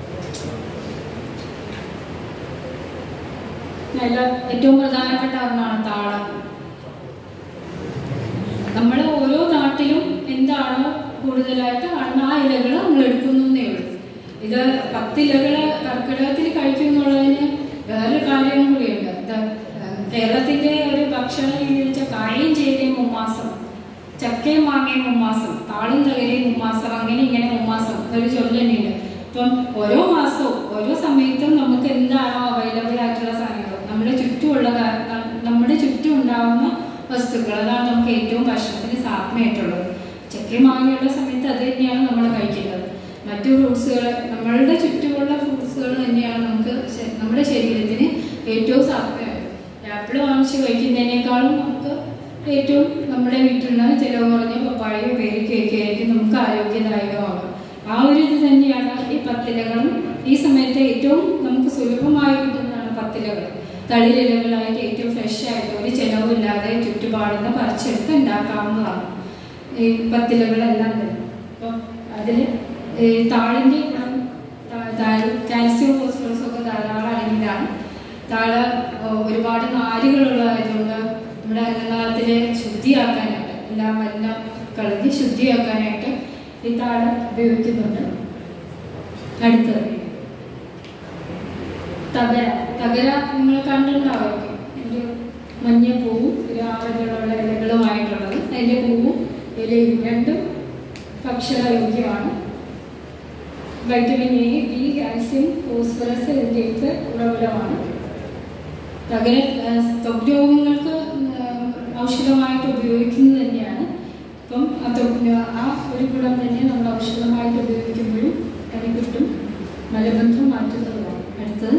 E: അതിൽ ഏറ്റവും പ്രധാനപ്പെട്ട ഒന്നാണ് താളം നമ്മൾ ഓരോ നാട്ടിലും എന്താണോ കൂടുതലായിട്ട് ആണ് ആ ഇലകൾ നമ്മൾ എടുക്കുന്നേ ഉള്ളൂ ഇത് പത്തിലകൾ കർക്കിടകത്തിൽ കഴിക്കും എന്നുള്ളതിന് വേറൊരു കാര്യം കൂടിയുണ്ട് ഇത് ഏഹ്, കേരളത്തിന്റെ ഒരു ഭക്ഷണ രീതി വെച്ചാൽ കായും ചേരയും മുമ്മാസം ചക്കയും മാങ്ങയും മുമ്മാസം താളും തകരയും മുമ്മാസം അങ്ങനെ ഇങ്ങനെ മുമ്മാസം ഒരു ചൊല്ല് തന്നെയുണ്ട് അപ്പം ഓരോ മാസവും ഓരോ സമയത്തും നമുക്ക് എന്താണോ അവൈലബിൾ ആയിട്ടുള്ള സാധനങ്ങൾ നമ്മുടെ ചുറ്റുമുള്ള കാ- ന- നമ്മുടെ ചുറ്റും ഉണ്ടാവുന്ന വസ്തുക്കൾ അതാണ് നമുക്ക് ഏറ്റവും ഭക്ഷണത്തിന് സാധ്യമായിട്ടുള്ളത് ചക്കയും മാങ്ങയുള്ള സമയത്ത് അത് തന്നെയാണ് നമ്മൾ കഴിക്കുന്നത് മറ്റു ഫ്രൂട്ട്സുകൾ നമ്മളുടെ ചുറ്റുമുള്ള ഫ്രൂട്ട്സുകൾ തന്നെയാണ് നമുക്ക് ശ- നമ്മുടെ ശരീരത്തിന് ഏറ്റവും സാധ്യമായത് ആപ്പിൾ വാങ്ങിച്ച് കഴിക്കുന്നതിനേക്കാളും നമുക്ക് ഏറ്റവും നമ്മുടെ വീട്ടിലുള്ള ചിലവ് കുറഞ്ഞ പപ്പായയോ പേരയ്ക്കൊക്കെ ആയിരിക്കും നമുക്ക് ആരോഗ്യദായകമാകും ആ ഒരു ഇത് തന്നെയാണ് ഈ പത്തിലകളും ഈ സമയത്ത് ഏറ്റവും നമുക്ക് സുലഭമായി കിട്ടുന്നതാണ് പത്തിലകൾ തളിരിലകളായിട്ട് ഏറ്റവും ഫ്രഷ് ആയിട്ട് ഒരു ചിലവില്ലാതെ ചുറ്റുപാടുന്ന പറിച്ചെടുത്ത് ഉണ്ടാക്കാവുന്നതാണ് ഈ പത്തിലകളെല്ലാം തന്നെ അപ്പം അതിൽ ഈ താളിൻ്റെ ഗുണം താ- താ- കാൽസ്യം ഫോസ്ഫറസ് ഒക്കെ ധാരാളം അടങ്ങിയതാണ് താഴ ഒരുപാട് നാരുകളുള്ളതായതുകൊണ്ട് നമ്മുടെ അന്നനാളത്തിലെ ശുദ്ധിയാക്കാനായിട്ട് എല്ലാം മലിനം കളഞ്ഞ് ശുദ്ധിയാക്കാനായിട്ട് ഈ താഴ ഉപയോഗിക്കുന്നുണ്ട് അടുത്തത് തകര തകര നിങ്ങൾ കണ്ടിട്ടുണ്ടാവുമായിരിക്കും ഒരു മഞ്ഞ പൂവും ഒരു ആറന്നുള്ള ഇലകളുമായിട്ടുള്ളത് അതിൻ്റെ പൂവും ഇലയും രണ്ടും ഭക്ഷണയോഗ്യമാണ് vitamin A B calcium phosphorus ഇതിൻ്റെയൊക്കെ ഉറവിടമാണ് തകര ത്വക് രോഗങ്ങൾക്ക് ഉം, ഔഷധമായിട്ട് ഉപയോഗിക്കുന്നത് തന്നെയാണ് അപ്പം ആ ത്വക്ക് ആ ഒരു ഗുണം തന്നെ നമ്മൾ ഔഷധമായിട്ട് ഉപയോഗിക്കുമ്പോഴും അതിന് കിട്ടും മലബന്ധം മാറ്റുന്നതുമാണ് അടുത്തത്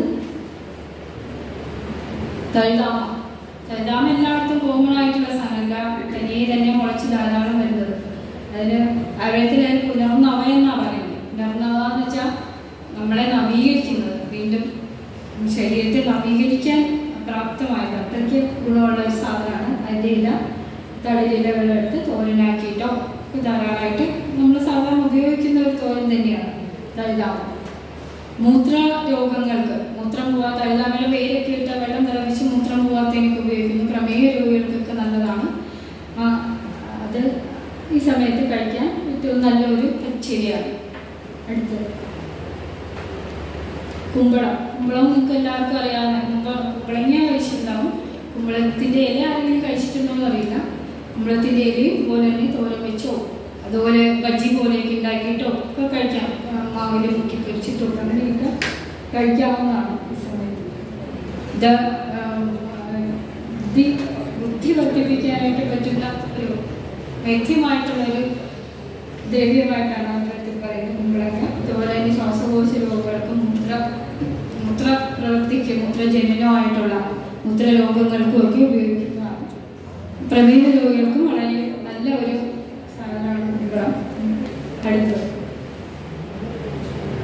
E: തഴുതാമ തഴുതാമ എല്ലായിടത്തും കോമൺ ആയിട്ടുള്ള സാധനമല്ല തനിയെ തന്നെ മുളച്ച് ധാരാളം വരുന്നത് അതിന് ആയുർവേദത്തിൽ അതിന് പുനർനവ എന്നാണ് പറയുന്നത് പുനർനവ എന്ന് വെച്ചാൽ നമ്മളെ നവീകരിക്കുന്നത് വീണ്ടും ശരീരത്തെ നവീകരിക്കാൻ പ്രാപ്തമായത് അത്രയ്ക്ക് ഗുണമുള്ള ഒരു സാധനമാണ് അതിൻ്റെ ഇല തളിരിലകളെടുത്ത് തോരനാക്കിയിട്ടോ ഒക്കെ ധാരാളമായിട്ട് നമ്മൾ സാധാരണ ഉപയോഗിക്കുന്ന ഒരു തോരൻ തന്നെയാണ് തഴുതാമ മൂത്ര രോഗങ്ങൾക്ക് മൂത്രം പോവാത്ത തഴുതാമയുടെ വേരൊക്കെ ഇട്ട വെള്ളം തിളപ്പിച്ച് മൂത്രം പോവാത്തതിനൊക്കെ ഉപയോഗിക്കുന്നു പ്രമേയ രോഗികൾക്കൊക്കെ നല്ലതാണ് ആ, അത് ഈ സമയത്ത് കഴിക്കാൻ ഏറ്റവും നല്ലൊരു പച്ചരിയാണ് അടുത്തത് കുമ്പളം കുമ്പളം നിങ്ങൾക്ക് എല്ലാവർക്കും അറിയാവുന്ന കുമ്പളം കുമ്പളങ്ങ കഴിച്ചിട്ടുണ്ടാവും കുമ്പളത്തിൻ്റെ ഇല ആരെങ്കിലും കഴിച്ചിട്ടുണ്ടോ എന്ന് അറിയില്ല കുമ്പളത്തിൻ്റെ ഇലയും ഇതുപോലെ തന്നെ തോരൻ വെച്ചോ അതുപോലെ ബജ്ജി പോലെയൊക്കെ ഉണ്ടാക്കിയിട്ടോ ഒക്കെ കഴിക്കാം ആ, മാവിൽ മുക്കി പൊരിച്ചിട്ടോ അങ്ങനെയൊക്കെ കഴിക്കാവുന്നതാണ് ഈ സമയത്ത് ഇത് ആ, ബുദ്ധി ബുദ്ധി വർദ്ധിപ്പിക്കാനായിട്ട് പറ്റുന്ന ഒരു വൈദ്യമായിട്ടുള്ളൊരു ദ്രവ്യമായിട്ടാണ് ആയുർവേദത്തിൽ പറയുന്നത് കുമ്പളങ്ങ അതുപോലെ തന്നെ ശ്വാസകോശ രോഗങ്ങൾക്കും മൂത്ര മൂത്ര പ്രവൃത്തിക്ക് മൂത്രജനനമായിട്ടുള്ള മൂത്രരോഗങ്ങൾക്കും ഒക്കെ ഉപയോഗിക്കുന്നതാണ് പ്രമേഹ രോഗികൾക്കും വളരെ നല്ല ഒരു സാധനമാണ് കുമ്പളം അടുത്തത്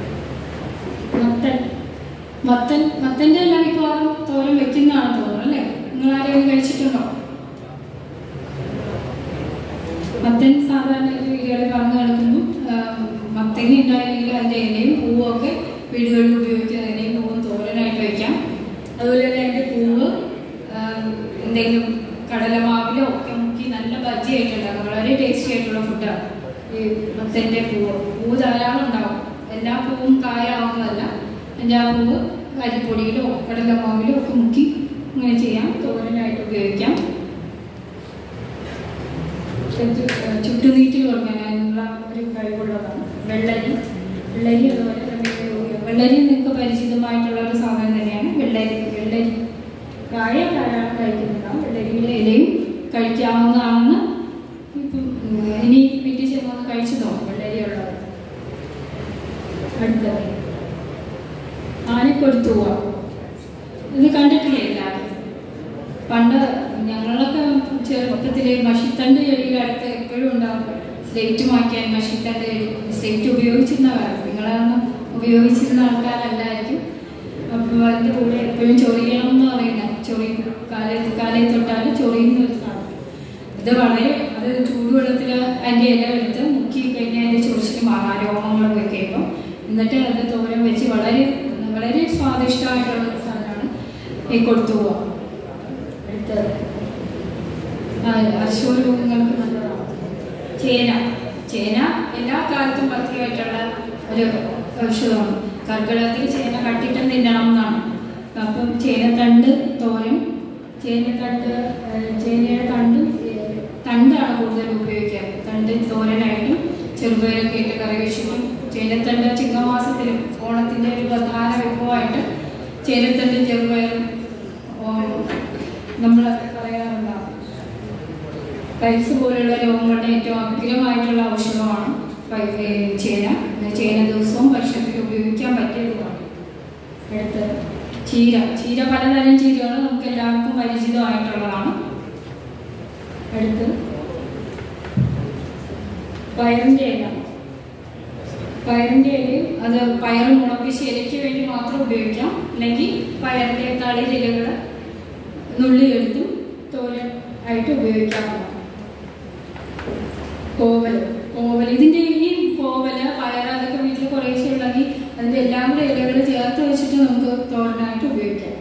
E: മത്തൻ മത്തൻ മത്തൻ്റെ എല്ലാം മിക്കവാറും തോരൻ വെക്കുന്നതാണ് തോന്നുന്നു അല്ലേ കഴിച്ചിട്ടുണ്ടോ മത്തൻ സാധാരണ വീടുകളിൽ പറഞ്ഞു നടക്കുന്നു മത്തങ്ങ ഉണ്ടായിരുന്നെങ്കിൽ അതിൻ്റെ ഇലയും പൂവും ഒക്കെ വീടുകളിൽ ഉപയോഗിക്കുക ഇലയും പൂവും തോരനായിട്ട് വയ്ക്കാം അതുപോലെ തന്നെ അതിൻ്റെ പൂവ് ആം, എന്തെങ്കിലും കടലമാവിലോ ഒക്കെ മുക്കി നല്ല ബജ്ജിയായിട്ടുണ്ടാകും വളരെ ടേസ്റ്റി ആയിട്ടുള്ള ഫുഡാണ് ഈ മത്തൻ്റെ പൂവ് പൂവ് ധാരാളം ഉണ്ടാവും എല്ലാ പൂവും കായാവുന്നതല്ല എൻ്റെ ആ പൂവ് അരിപ്പൊടിയിലോ കടലമാവിലോ ഒക്കെ മുക്കി ഇങ്ങനെ ചെയ്യാം തോരനായിട്ട് ഉപയോഗിക്കാം ചുറ്റു- ചുറ്റുനീറ്റിൽ കൊടുക്കാനുള്ള ഒരു കഴിവുള്ളതാണ് വെള്ളരി വെള്ളരി അതുപോലെ തന്നെ ഉപയോഗിക്കാം. വെള്ളരി നിങ്ങൾക്ക് പരിചിതമായിട്ടുള്ള ഒരു സാധനം തന്നെയാണ് വെള്ളരി വെള്ളരി കായ ധാരാളം കഴിക്കുന്നുണ്ടാവും വെള്ളരിയുടെ ഇലയും കഴിക്കാവുന്നതാണെന്ന് ഇപ്പം ഉം, ഇനി വീട്ടിൽ ചെന്നൊന്ന് കഴിച്ചു നോക്കും വെള്ളരിയുള്ളത് അടുത്തത് ആനക്കൊടുത്തുക ഇത് കണ്ടിട്ടില്ലേ എല്ലാവരും പണ്ട് ഞങ്ങളൊക്കെ ചെറുപ്പത്തിലെ മഷിത്തണ്ട് ചെടിയുടെ അടുത്ത് എപ്പോഴും ഉണ്ടാവും സ്ലേറ്റ് മാറ്റാൻ മഷിത്തണ്ട് സ്ലേറ്റ് ഉപയോഗിച്ചിരുന്ന കാലത്ത് നിങ്ങളതൊന്നും ഉപയോഗിച്ചിരുന്ന ആൾക്കാരല്ലായിരിക്കും അപ്പോൾ അതിൻ്റെ കൂടെ എപ്പോഴും ചൊറിയണം എന്ന് പറയുന്നത് ചൊറി കാലത്ത് കാലയിൽ തൊട്ടാൽ ചൊറിയുന്ന ഒരു സാധനം ഇത് വളരെ അത് ചൂടുവെള്ളത്തിൽ അതിൻ്റെ ഇല എടുത്ത് മുക്കി കഴിഞ്ഞാൽ അതിൻ്റെ ചൊറിച്ചിൽ മാറാം രോമങ്ങൾ വെക്കുമ്പോൾ എന്നിട്ട് അത് തോരൻ വെച്ച് വളരെ വളരെ സ്വാദിഷ്ടമായിട്ടുള്ള ഒരു സാധനമാണ് ഈ കൊടുത്തു പോവുക അടുത്തത് അർശോ രോഗങ്ങൾക്ക് നല്ലതാണ് ചേന ചേന എല്ലാ കാലത്തും പഥ്യമായിട്ടുള്ള ഒരു ഔഷധമാണ് കർക്കിടകത്തിൽ ചേന കട്ടിട്ടും തിന്നണം എന്നാണ് അപ്പം ചേനത്തണ്ട് തോരൻ ചേനത്തണ്ട് ഏഹ് ചേനയുടെ തണ്ടും ഏഹ് തണ്ടാണ് കൂടുതൽ ഉപയോഗിക്കുക തണ്ട് തോരനായിട്ടും ചെറുപയറൊക്കെ ഇട്ട് കറി വെച്ചിട്ടും ചേനത്തണ്ട് ചിങ്ങമാസത്തിലും ഓണത്തിൻ്റെ ഒരു പ്രധാന വിഭവമായിട്ട് ചേനത്തണ്ടും ചെറുപയറും നമ്മൾ പറയാറുണ്ടാവും പൈൽസ് പോലുള്ള രോഗങ്ങളുടെ ഏറ്റവും അഗ്രമായിട്ടുള്ള ഔഷധമാണ് പൈ- ഏ, ചേന ചേന ദിവസവും ഭക്ഷണത്തിൽ ഉപയോഗിക്കാൻ പറ്റിയതുമാണ് അടുത്ത് ചീര ചീര പലതരം ചീരകൾ നമുക്ക് എല്ലാവർക്കും പരിചിതമായിട്ടുള്ളതാണ് അടുത്ത് പയറിൻ്റെ ഇല പയറിൻ്റെ ഇലയും അത് പയർ മുളപ്പിച്ച് ഇലയ്ക്ക് വേണ്ടി മാത്രം ഉപയോഗിക്കാം അല്ലെങ്കിൽ പയറിൻ്റെ തളിരിലകൾ നുള്ളിയെടുത്തും തോരൻ ആയിട്ട് ഉപയോഗിക്കാവുന്നതാണ് കോവൽ കോവൽ ഇതിന്റെ ഈ കോവല് പയർ അതൊക്കെ വീട്ടിൽ കുറേശ്ശെ ഉണ്ടെങ്കിൽ അതിന്റെ എല്ലാം കൂടെ ഇലകൾ ചേർത്ത് വെച്ചിട്ട് നമുക്ക് തോരനായിട്ട് ഉപയോഗിക്കാം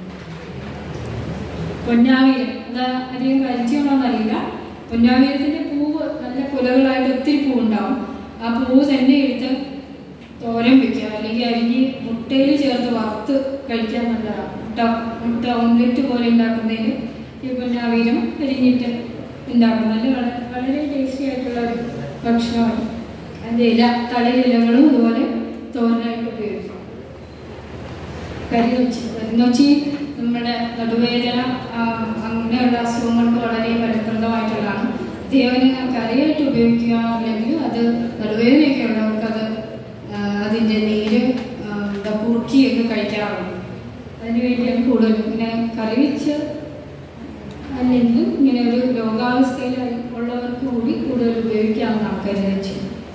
E: പൊന്നാവീരം അത് അധികം പരിചയമാണെന്നറിയില്ല പൊന്നാവീരത്തിന്റെ പൂവ് നല്ല കുലകളായിട്ട് ഒത്തിരി പൂവുണ്ടാവും ആ പൂവ് തന്നെ എടുത്ത് തോരൻ വെക്കുക അല്ലെങ്കിൽ അരിഞ്ഞ് മുട്ടയിൽ ചേർത്ത് വറുത്ത് കഴിക്കാൻ നല്ലതാണ് മുട്ട മുട്ട ഓംലെറ്റ് പോലെ ഉണ്ടാക്കുന്നതിന് ഈ പൊന്നാവീരം അരിഞ്ഞിട്ട് ഉണ്ടാക്കും നല്ല വളരെ വളരെ ടേസ്റ്റി ആയിട്ടുള്ള ഒരു ഭക്ഷണമാണ് അതിൻ്റെ ഇല തളിരിലകളും അതുപോലെ തോരനായിട്ട് ഉപയോഗിക്കും കരിനൊച്ചി കരിനൊച്ചി നമ്മുടെ നടുവേദന ആ, അങ്ങനെയുള്ള അസുഖങ്ങൾക്ക് വളരെ ഫലപ്രദമായിട്ടുള്ളതാണ് ദേവന് കറിയായിട്ട് ഉപയോഗിക്കുക അല്ലെങ്കിൽ അത് നടുവേദനയൊക്കെ ഉള്ളവർക്ക് അത് ആ, അതിൻ്റെ നീര് ആ, എന്താ കുറുക്കിയൊക്കെ കഴിക്കാറുണ്ട് അതിന് വേണ്ടിയാണ് കൂടുതലും ഇങ്ങനെ കറി വെച്ച് അല്ലെങ്കിൽ ഇങ്ങനെ ഒരു രോഗാവസ്ഥയിൽ ഉള്ളവർക്ക് കൂടി കൂടുതൽ ഉപയോഗിക്കാവുന്നതാണ് കരിനൊച്ചി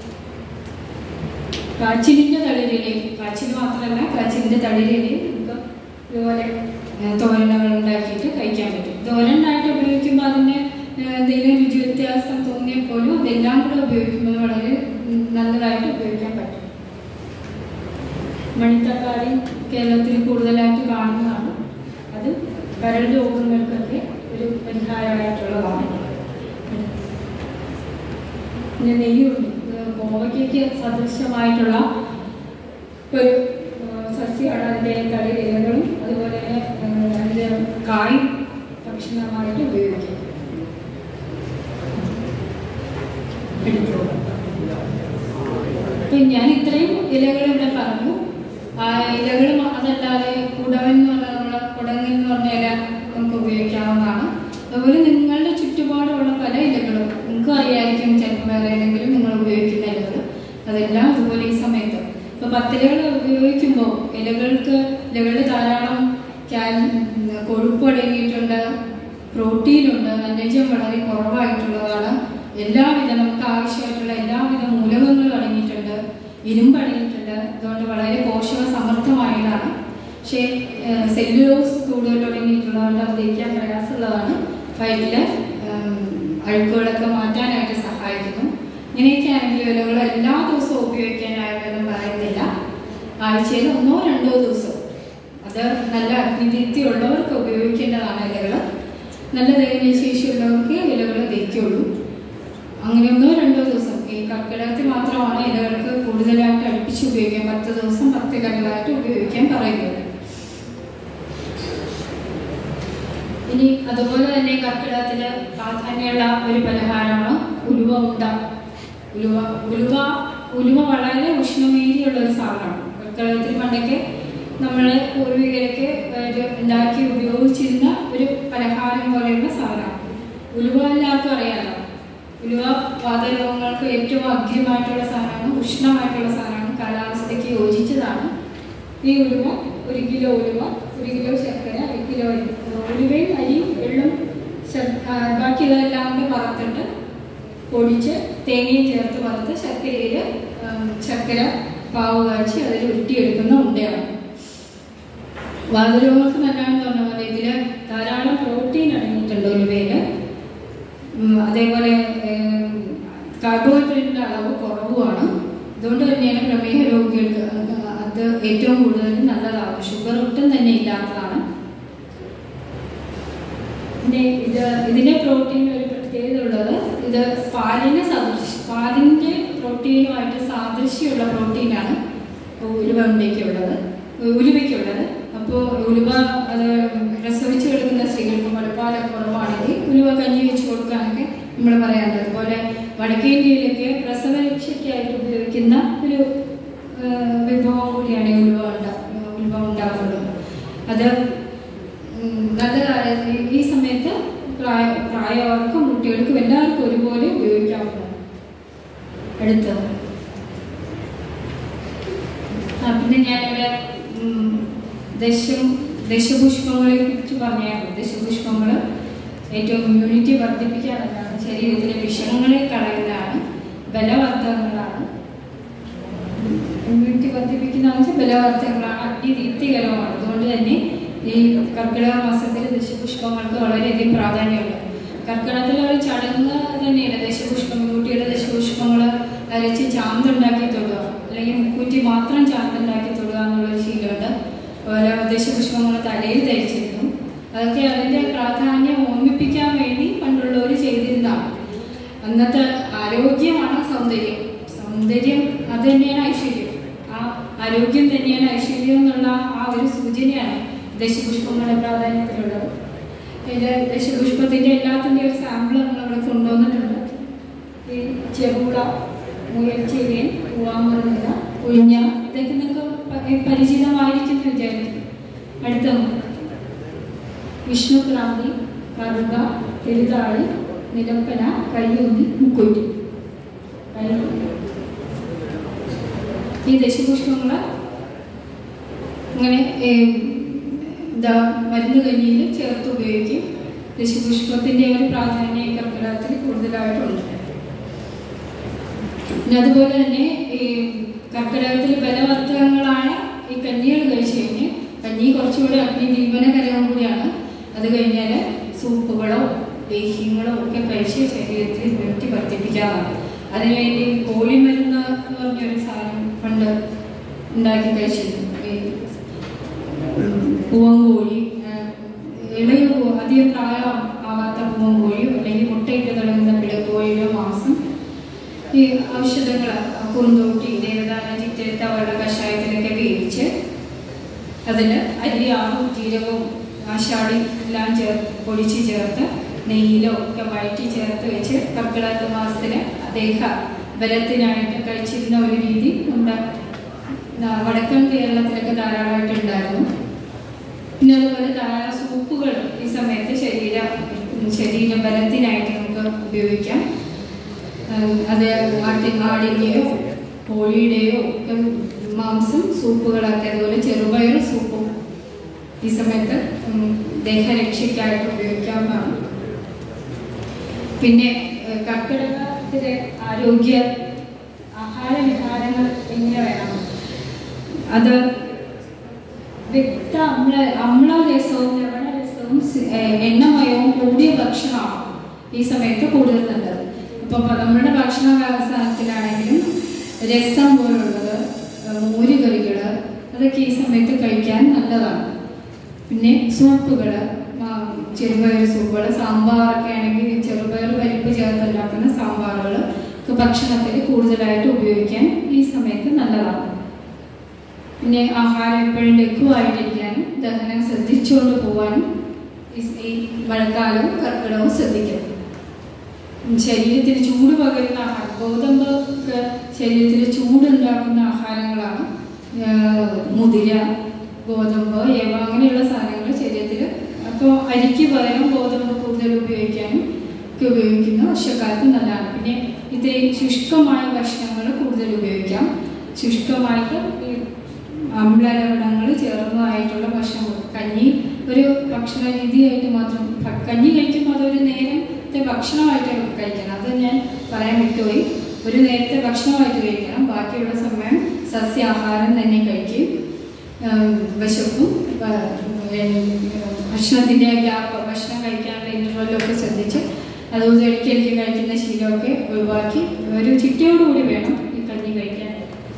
E: കാച്ചിലിന്റെ തളിരിലയും കാച്ചിൽ മാത്രമല്ല കാച്ചിലിന്റെ തളിരിലയും നമുക്ക് ഇതുപോലെ ഏഹ്, തോരനുകൾ ഉണ്ടാക്കിയിട്ട് കഴിക്കാൻ പറ്റും തോരനായിട്ട് ഉപയോഗിക്കുമ്പോൾ അതിന് ഏഹ്, എന്തെങ്കിലും രുചി വ്യത്യാസം തോന്നിയാൽ പോലും അതെല്ലാം കൂടെ ഉപയോഗിക്കുമ്പോൾ വളരെ ഉം, നല്ലതായിട്ട് ഉപയോഗിക്കാൻ പറ്റും മണിത്തക്കാളി കേരളത്തിൽ കൂടുതലായിട്ട് കാണുന്നതാണ് അത് കരൾ രോഗങ്ങൾക്കൊക്കെ ഒരു പരിഹാരമായിട്ടുള്ളതാണ് പിന്നെ നെയ്യുണ്ട് ഇത് കോവയ്ക്കൊക്കെ സദൃശമായിട്ടുള്ള ഒരു ആ, സസ്യമാണ് അതിൻ്റെ തളിരിലകളും അതുപോലെ തന്നെ ആ, അതിൻ്റെ കായ് ഭക്ഷണമായിട്ട് ഉപയോഗിക്കും അപ്പം ഞാൻ ഇത്രയും ഇലകൾ ഇവിടെ പറഞ്ഞു ആ ഇലകൾ അതല്ലാതെ കുടവൻ എന്ന് പറഞ്ഞാൽ നമ്മളെ കുടങ്ങൻ എന്ന് പറഞ്ഞ ഇല നമുക്ക് ഉപയോഗിക്കാവുന്നതാണ് അതുപോലെ നിങ്ങളുടെ ചുറ്റുപാടുള്ള പല ഇലകളും നിങ്ങൾക്ക് അറിയായിരിക്കും ചിലപ്പോൾ വേറെ ഏതെങ്കിലും നിങ്ങൾ ഉപയോഗിക്കുന്ന ഇലകൾ അതെല്ലാം അതുപോലെ ഈ സമയത്ത് ഇപ്പൊ പത്തിലകൾ ഉപയോഗിക്കുമ്പോൾ ഇലകൾക്ക് ഇലകളിൽ ധാരാളം കാൽ കൊഴുപ്പ് അടങ്ങിയിട്ടുണ്ട് പ്രോട്ടീനുണ്ട് അന്നജം വളരെ കുറവായിട്ടുള്ളതാണ് എല്ലാവിധ നമുക്ക് ആവശ്യമായിട്ടുള്ള എല്ലാവിധ മൂലകങ്ങളും അടങ്ങിയിട്ടുണ്ട് ഇരുമ്പ് അടങ്ങിയിട്ടുണ്ട് അതുകൊണ്ട് വളരെ പോഷക സമൃദ്ധമായതാണ് പക്ഷേ സെല്ലുലോസ് കൂടുതൽ അടങ്ങിയിട്ടുള്ളതുകൊണ്ട് അത് ദഹിക്കാൻ പ്രയാസമുള്ളതാണ് വയറ്റിലെ അഴുക്കുകളൊക്കെ മാറ്റാനായിട്ട് സഹായിക്കുന്നു ഇങ്ങനെയൊക്കെയാണെങ്കിൽ ഇലകൾ എല്ലാ ദിവസവും ഉപയോഗിക്കാനായിട്ടൊന്നും പറയുന്നില്ല ആഴ്ചയിൽ ഒന്നോ രണ്ടോ ദിവസം അത് നല്ല അഗ്നിദീപ്തിയുള്ളവർക്ക് ഉപയോഗിക്കേണ്ടതാണ് ഇലകൾ നല്ല ദൈവീയ ശേഷിയുള്ളവർക്ക് ഇലകൾ ദഹിക്കുള്ളൂ അങ്ങനെ ഒന്നോ രണ്ടോ ദിവസം ഈ കർക്കിടകത്തിൽ മാത്രമാണ് ഇലകൾക്ക് കൂടുതലായിട്ട് അടുപ്പിച്ച് ഉപയോഗിക്കാൻ പത്ത് ദിവസം പത്ത് ഇലകളായിട്ട് ഉപയോഗിക്കാൻ പറയുന്നത് ഇനി അതുപോലെ തന്നെ കർക്കിടകത്തിന് പ്രാധാന്യമുള്ള ഒരു പലഹാരമാണ് ഉലുവ ഉണ്ട ഉലുവ ഉലുവ ഉലുവ വളരെ ഉഷ്ണമേരിയുള്ള ഒരു സാധനമാണ് കർക്കിടകത്തിൽ പണ്ടൊക്കെ നമ്മൾ പൂർവികരൊക്കെ ഒരു ഉണ്ടാക്കി ഉപയോഗിച്ചിരുന്ന ഒരു പലഹാരം പോലെയുള്ള സാധനമാണ് ഉലുവ എല്ലാവർക്കും അറിയാമല്ലോ ഉലുവ വാതരോഗങ്ങൾക്ക് ഏറ്റവും അഗ്രമായിട്ടുള്ള സാധനമാണ് ഉഷ്ണമായിട്ടുള്ള സാധനമാണ് കാലാവസ്ഥയ്ക്ക് യോജിച്ചതാണ് ഈ ഉലുവ ഒരു കിലോ ഉലുവ ഒരു കിലോ ശർക്കര ഒരു കിലോ അരി ഉലുവയും അരിയും എള്ളും ശർ- ആ, ബാക്കിയുള്ളതെല്ലാം കൂടി വറുത്തിട്ട് പൊടിച്ച് തേങ്ങയും ചേർത്ത് വറുത്ത് ശർക്കരയിൽ ശർക്കര പാവ് കാച്ചി അതിൽ ഉരുട്ടിയെടുക്കുന്ന ഉണ്ടയാണ് വാതരോഗങ്ങൾക്ക് നല്ലതാണെന്ന് പറഞ്ഞ പോലെ ഇതിൽ ധാരാളം പ്രോട്ടീൻ അടങ്ങിയിട്ടുണ്ട് ഉലുവയിൽ ഉം, അതേപോലെ കാർബോഹൈഡ്രേറ്റിന്റെ അളവ് കുറവുമാണ് അതുകൊണ്ട് തന്നെയാണ് പ്രമേഹ രോഗികൾക്ക് അത് അത് ഏറ്റവും കൂടുതൽ നല്ലതാണ് ഷുഗർ ഒട്ടും തന്നെ ഇല്ലാത്തതാണ് പിന്നെ ഇത് ഇതിന്റെ പ്രോട്ടീൻ ഒരു പ്രത്യേകത ഉള്ളത് ഇത് പാലിന് സദൃശ പാലിന്റെ പ്രോട്ടീനുമായിട്ട് സാദൃശ്യമുള്ള പ്രോട്ടീനാണ് ഉലുവ ഉണ്ടയ്ക്കുള്ളത് ഉലുവയ്ക്കുള്ളത് അപ്പോൾ ഉലുവ അത് പ്രസവിച്ച് കിടക്കുന്ന സ്ത്രീകൾക്ക് മുലപ്പാലൊക്കെ കുറവാണെങ്കിൽ ഉലുവ കഞ്ഞി വെച്ച് കൊടുക്കാനൊക്കെ നമ്മൾ പറയാറുണ്ട് അതുപോലെ വടക്കേ ഇന്ത്യയിലൊക്കെ പ്രസവരക്ഷയ്ക്കായിട്ട് ഉപയോഗിക്കുന്ന ഒരു ആ, വിഭവം കൂടിയാണ് ഈ ഉലുവ ഉണ്ട ഉലുവ ഉണ്ടാക്കുന്നത് അത് ഉം, നല്ലതാണ് ഈ- ഈ സമയത്ത് പ്രായ പ്രായവർക്കും കുട്ടികൾക്കും എല്ലാവർക്കും ഒരുപോലെ ഉപയോഗിക്കാവുന്നതാണ് അടുത്തത് ആ, പിന്നെ ഞാനിവിടെ ഉം, ദശം ദശപുഷ്പങ്ങളെ കുറിച്ച് പറഞ്ഞായിരുന്നു ദശപുഷ്പങ്ങൾ ഏറ്റവും ഇമ്മ്യൂണിറ്റി വർദ്ധിപ്പിക്കാനുള്ളതാണ് ശരീരത്തിലെ വിഷങ്ങളെ കളയുന്നതാണ് ബലവർദ്ധകങ്ങളാണ് ഇമ്മ്യൂണിറ്റി വർദ്ധിപ്പിക്കുന്നതെന്ന് വെച്ചാൽ ബലവർദ്ധകങ്ങളാണ് അഗ്നിദീപ്തികരമാണ് അതുകൊണ്ട് തന്നെ ഈ കർക്കിടക മാസത്തിൽ ദശപുഷ്പങ്ങൾക്ക് വളരെയധികം പ്രാധാന്യമുണ്ട് കർക്കിടകത്തിലെ ഒരു ചടങ്ങ് തന്നെയാണ് ദശപുഷ്പം കുട്ടിയുടെ ദശപുഷ്പങ്ങൾ അരച്ച് ചാന്തുണ്ടാക്കി തൊടുക അല്ലെങ്കിൽ മുക്കൂറ്റി മാത്രം ചാന്തുണ്ടാക്കി തൊടുക എന്നുള്ളൊരു ശീലമുണ്ട് അതുപോലെ ദശപുഷ്പങ്ങൾ തലയിൽ ധരിച്ചിരുന്നു അതൊക്കെ അതിൻ്റെ പ്രാധാന്യം ഓർമ്മിപ്പിക്കാൻ വേണ്ടി പണ്ടുള്ളവർ ചെയ്തിരുന്നതാണ് അന്നത്തെ ആരോഗ്യമാണ് സൗന്ദര്യം സൗന്ദര്യം അത് തന്നെയാണ് ഐശ്വര്യം ആ ആരോഗ്യം തന്നെയാണ് ഐശ്വര്യം എന്നുള്ള ആ ഒരു സൂചനയാണ് ദശപുഷ്പങ്ങളുടെ പ്രാധാന്യത്തിലുള്ളത് ഇതിൽ ദശപുഷ്പത്തിന്റെ എല്ലാത്തിൻ്റെ ഒരു സാമ്പിൾ നമ്മളിവിടെ കൊണ്ടുവന്നിട്ടുണ്ട് ഈ ചെറുള മുയൽച്ചെവിയൻ പൂവാമ്പുറനില ഉഴിഞ്ഞ ഇതൊക്കെ നിങ്ങൾക്ക് പ- പരിചിതമായിരിക്കും എന്ന് വിചാരിക്കും അടുത്ത വിഷ്ണുക്രാന്തി കറുക തിരുതാളി നിലപ്പന കയ്യൂന്നി മുക്കൂറ്റി ഈ ദശപുഷ്പങ്ങൾ ഇങ്ങനെ ഏം, എന്താ മരുന്ന് കഞ്ഞിയിൽ ചേർത്ത് ഉപയോഗിക്കും ദശപുഷ്പത്തിന്റെ ഒരു പ്രാധാന്യം ഈ കർക്കിടകത്തിൽ കൂടുതലായിട്ടുണ്ട് പിന്നെ അതുപോലെ തന്നെ ഈ കർക്കിടകത്തിൽ ബലവർദ്ധകങ്ങളായ ഈ കഞ്ഞികൾ കഴിച്ചു കഴിഞ്ഞ് കഞ്ഞി കുറച്ചുകൂടെ അഗ്നി ദീപനകരവും കൂടിയാണ് അത് കഴിഞ്ഞാൽ സൂപ്പുകളോ ലേഹ്യങ്ങളോ ഒക്കെ കഴിച്ച് ശരീരത്തിൽ ഇമ്മ്യൂണിറ്റി വർദ്ധിപ്പിക്കാറുണ്ട് അതിനുവേണ്ടി കോഴിമരുന്ന് എന്ന് പറഞ്ഞൊരു സാധനം പണ്ട് ഉണ്ടാക്കി കഴിച്ചിരുന്നു ഈ പൂവങ്കോഴി ഇളയ പൂ- അധികം പ്രായം ആവാത്ത പൂവങ്കോഴിയോ അല്ലെങ്കിൽ മുട്ടയിട്ട് തുടങ്ങുന്ന പിടക്കോഴിയോ മാംസം ഈ ഔഷധങ്ങൾ കുറുന്തോട്ടി ദേവദാന ചിറ്റത്ത അവരുടെ കഷായത്തിലൊക്കെ വേവിച്ച് അതിൽ അരിയാറും ജീരകവും ആശാടി എല്ലാം ചേർ പൊടിച്ച് ചേർത്ത് നെയ്യിലോ ഒക്കെ വഴറ്റി ചേർത്ത് വെച്ച് കർക്കിടക മാസത്തിന് ദേഹ ബലത്തിനായിട്ട് കഴിച്ചിരുന്ന ഒരു രീതി നമ്മുടെ ന- വടക്കൻ കേരളത്തിലൊക്കെ ധാരാളമായിട്ട് ഉണ്ടായിരുന്നു പിന്നെ അതുപോലെ ധാരാളം സൂപ്പുകൾ ഈ സമയത്ത് ശരീര ശരീര ബലത്തിനായിട്ട് നമുക്ക് ഉപയോഗിക്കാം ഉം, അത് ആട്ടിൻ ആടിൻ്റെയോ കോഴിയുടെയോ ഒക്കെ മാംസം സൂപ്പുകളാക്കി അതുപോലെ ചെറുപയർ സൂപ്പും ഈ സമയത്ത് ഉം, ദേഹരക്ഷയ്ക്കായിട്ട് ഉപയോഗിക്കാവുന്നതാണ് പിന്നെ ഏഹ്, കർക്കിടകത്തിലെ ആരോഗ്യ ആഹാര വിഹാരങ്ങൾ എങ്ങനെ വേണം അത് വ്യക്ത അമ്ല അമ്ലരസവും ലവണരസവും അപ്പം സി- ഏഹ് എണ്ണമയവും കൂടിയ ഭക്ഷണമാണ് ഈ സമയത്ത് കൂടുതൽ നല്ലത് ഇപ്പൊ പ- നമ്മുടെ ഭക്ഷണ സാധനത്തിലാണെങ്കിലും രസം പോലുള്ളത് ഏഹ് മോര് കറികൾ അതൊക്കെ ഈ സമയത്ത് കഴിക്കാൻ നല്ലതാണ് പിന്നെ സൂപ്പുകൾ ചെറുപയർ സൂപ്പുകൾ സാമ്പാറൊക്കെ ആണെങ്കിൽ ചെറുപയർ പരിപ്പ് ചേർത്തുണ്ടാക്കുന്ന സാമ്പാറുകൾ ഒക്കെ ഭക്ഷണത്തിൽ കൂടുതലായിട്ട് ഉപയോഗിക്കാൻ ഈ സമയത്ത് നല്ലതാണ് പിന്നെ ആഹാരം എപ്പോഴും ലഘുവായിട്ടിരിക്കാനും ദഹനം ശ്രദ്ധിച്ചുകൊണ്ട് പോകാനും ഈ- ഈ മഴക്കാലവും കർക്കിടകവും ശ്രദ്ധിക്കണം ഉം ശരീരത്തിന് ചൂട് പകരുന്ന ആഹാരം ഗോതമ്പ് ഒക്കെ ശരീരത്തിന് ചൂടുണ്ടാക്കുന്ന ആഹാരങ്ങളാണ് ആഹ് മുതിര ഗോതമ്പ് ഏവ അങ്ങനെയുള്ള സാധനങ്ങൾ ശരീരത്തിൽ അപ്പോൾ അരിക്ക് പകരം ഗോതമ്പ് കൂടുതൽ ഉപയോഗിക്കാനും ഒക്കെ ഉപയോഗിക്കുന്ന വർഷക്കാലത്ത് നല്ലതാണ് പിന്നെ ഇത്രയും ശുഷ്കമായ ഭക്ഷണങ്ങൾ കൂടുതൽ ഉപയോഗിക്കാം ശുഷ്കമായിട്ട് ഈ അമ്ലലവണങ്ങൾ ചേർന്നതായിട്ടുള്ള ഭക്ഷണം കഞ്ഞി ഒരു ഭക്ഷണ രീതിയായിട്ട് മാത്രം ഭ- കഞ്ഞി കഴിക്കുമ്പോൾ അതൊരു നേരത്തെ ഭക്ഷണമായിട്ട് കഴിക്കണം അത് ഞാൻ പറയാൻ വിട്ടുപോയി ഒരു നേരത്തെ ഭക്ഷണമായിട്ട് കഴിക്കണം ബാക്കിയുള്ള സമയം സസ്യാഹാരം തന്നെ കഴിക്കും ആം, വിശപ്പും ആ, ഏ, ഭക്ഷണത്തിൻ്റെ ഗ്യാപ്പ് ഭക്ഷണം കഴിക്കാനുള്ള ഇൻ്റർവെല്ലൊക്കെ ശ്രദ്ധിച്ച് അത് ഇടയ്ക്കിടയ്ക്ക് കഴിക്കുന്ന ശീലമൊക്കെ ഒഴിവാക്കി ഒരു ചിട്ടയോടുകൂടി വേണം ഈ കഞ്ഞി കഴിക്കാനായിട്ട്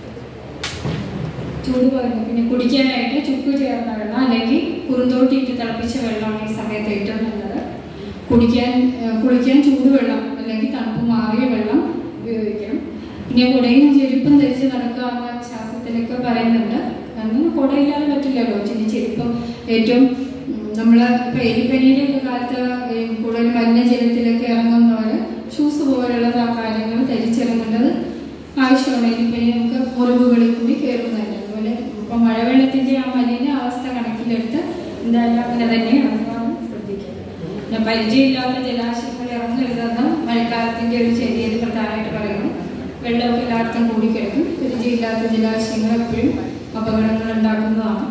E: ചൂട് പകരുന്നു പിന്നെ കുടിക്കാനായിട്ട് ചുക്ക് ചേർന്ന വെള്ളം അല്ലെങ്കിൽ കുറുന്തോട്ടിയിട്ട് തിളപ്പിച്ച വെള്ളമാണ് ഈ സമയത്ത് ഏറ്റവും നല്ലത് കുടിക്കാൻ ഏഹ് കുളിക്കാൻ ചൂടുവെള്ളം അല്ലെങ്കിൽ തണുപ്പ് മാറിയ വെള്ളം ഉപയോഗിക്കണം പിന്നെ കുടയും ചെരുപ്പും ധരിച്ച് നടക്കുക എന്ന ശാസ്ത്രത്തിലൊക്കെ പറയുന്നുണ്ട് അന്ന് കുടയില്ലാതെ പറ്റില്ലല്ലോ പിന്നെ ചെരുപ്പം ഏറ്റവും നമ്മൾ ഇപ്പം എലിപ്പനിയുടെ ഒക്കെ കാലത്ത് ഈ കൂടുതൽ മലിനജലത്തിലൊക്കെ ഇറങ്ങുന്നവർ ഷൂസ് പോലുള്ള കാര്യങ്ങൾ ധരിച്ചിറങ്ങേണ്ടത് ആവശ്യമാണ് എലിപ്പനി നമുക്ക് മുറിവുകളിൽ കൂടി കയറുന്നതല്ല അതുപോലെ ഇപ്പം മഴവെള്ളത്തിൻ്റെ ആ മലിന അവസ്ഥ കണക്കിലെടുത്ത് എന്തായാലും അങ്ങനെ തന്നെയാണ് അതുമാണ് ശ്രദ്ധിക്കുക പിന്നെ പരിചയമില്ലാത്ത ജലാശയങ്ങൾ ഇറങ്ങരുതെന്ന് മഴക്കാലത്തിൻ്റെ ഒരു ചെറിയൊരു പ്രധാനമായിട്ട് പറയുന്നു വെള്ളമൊക്കെ എല്ലായിടത്തും കൂടിക്കിടക്കും പരിചയമില്ലാത്ത ജലാശയങ്ങൾ എപ്പോഴും അപകടങ്ങൾ ഉണ്ടാക്കുന്നതാണ്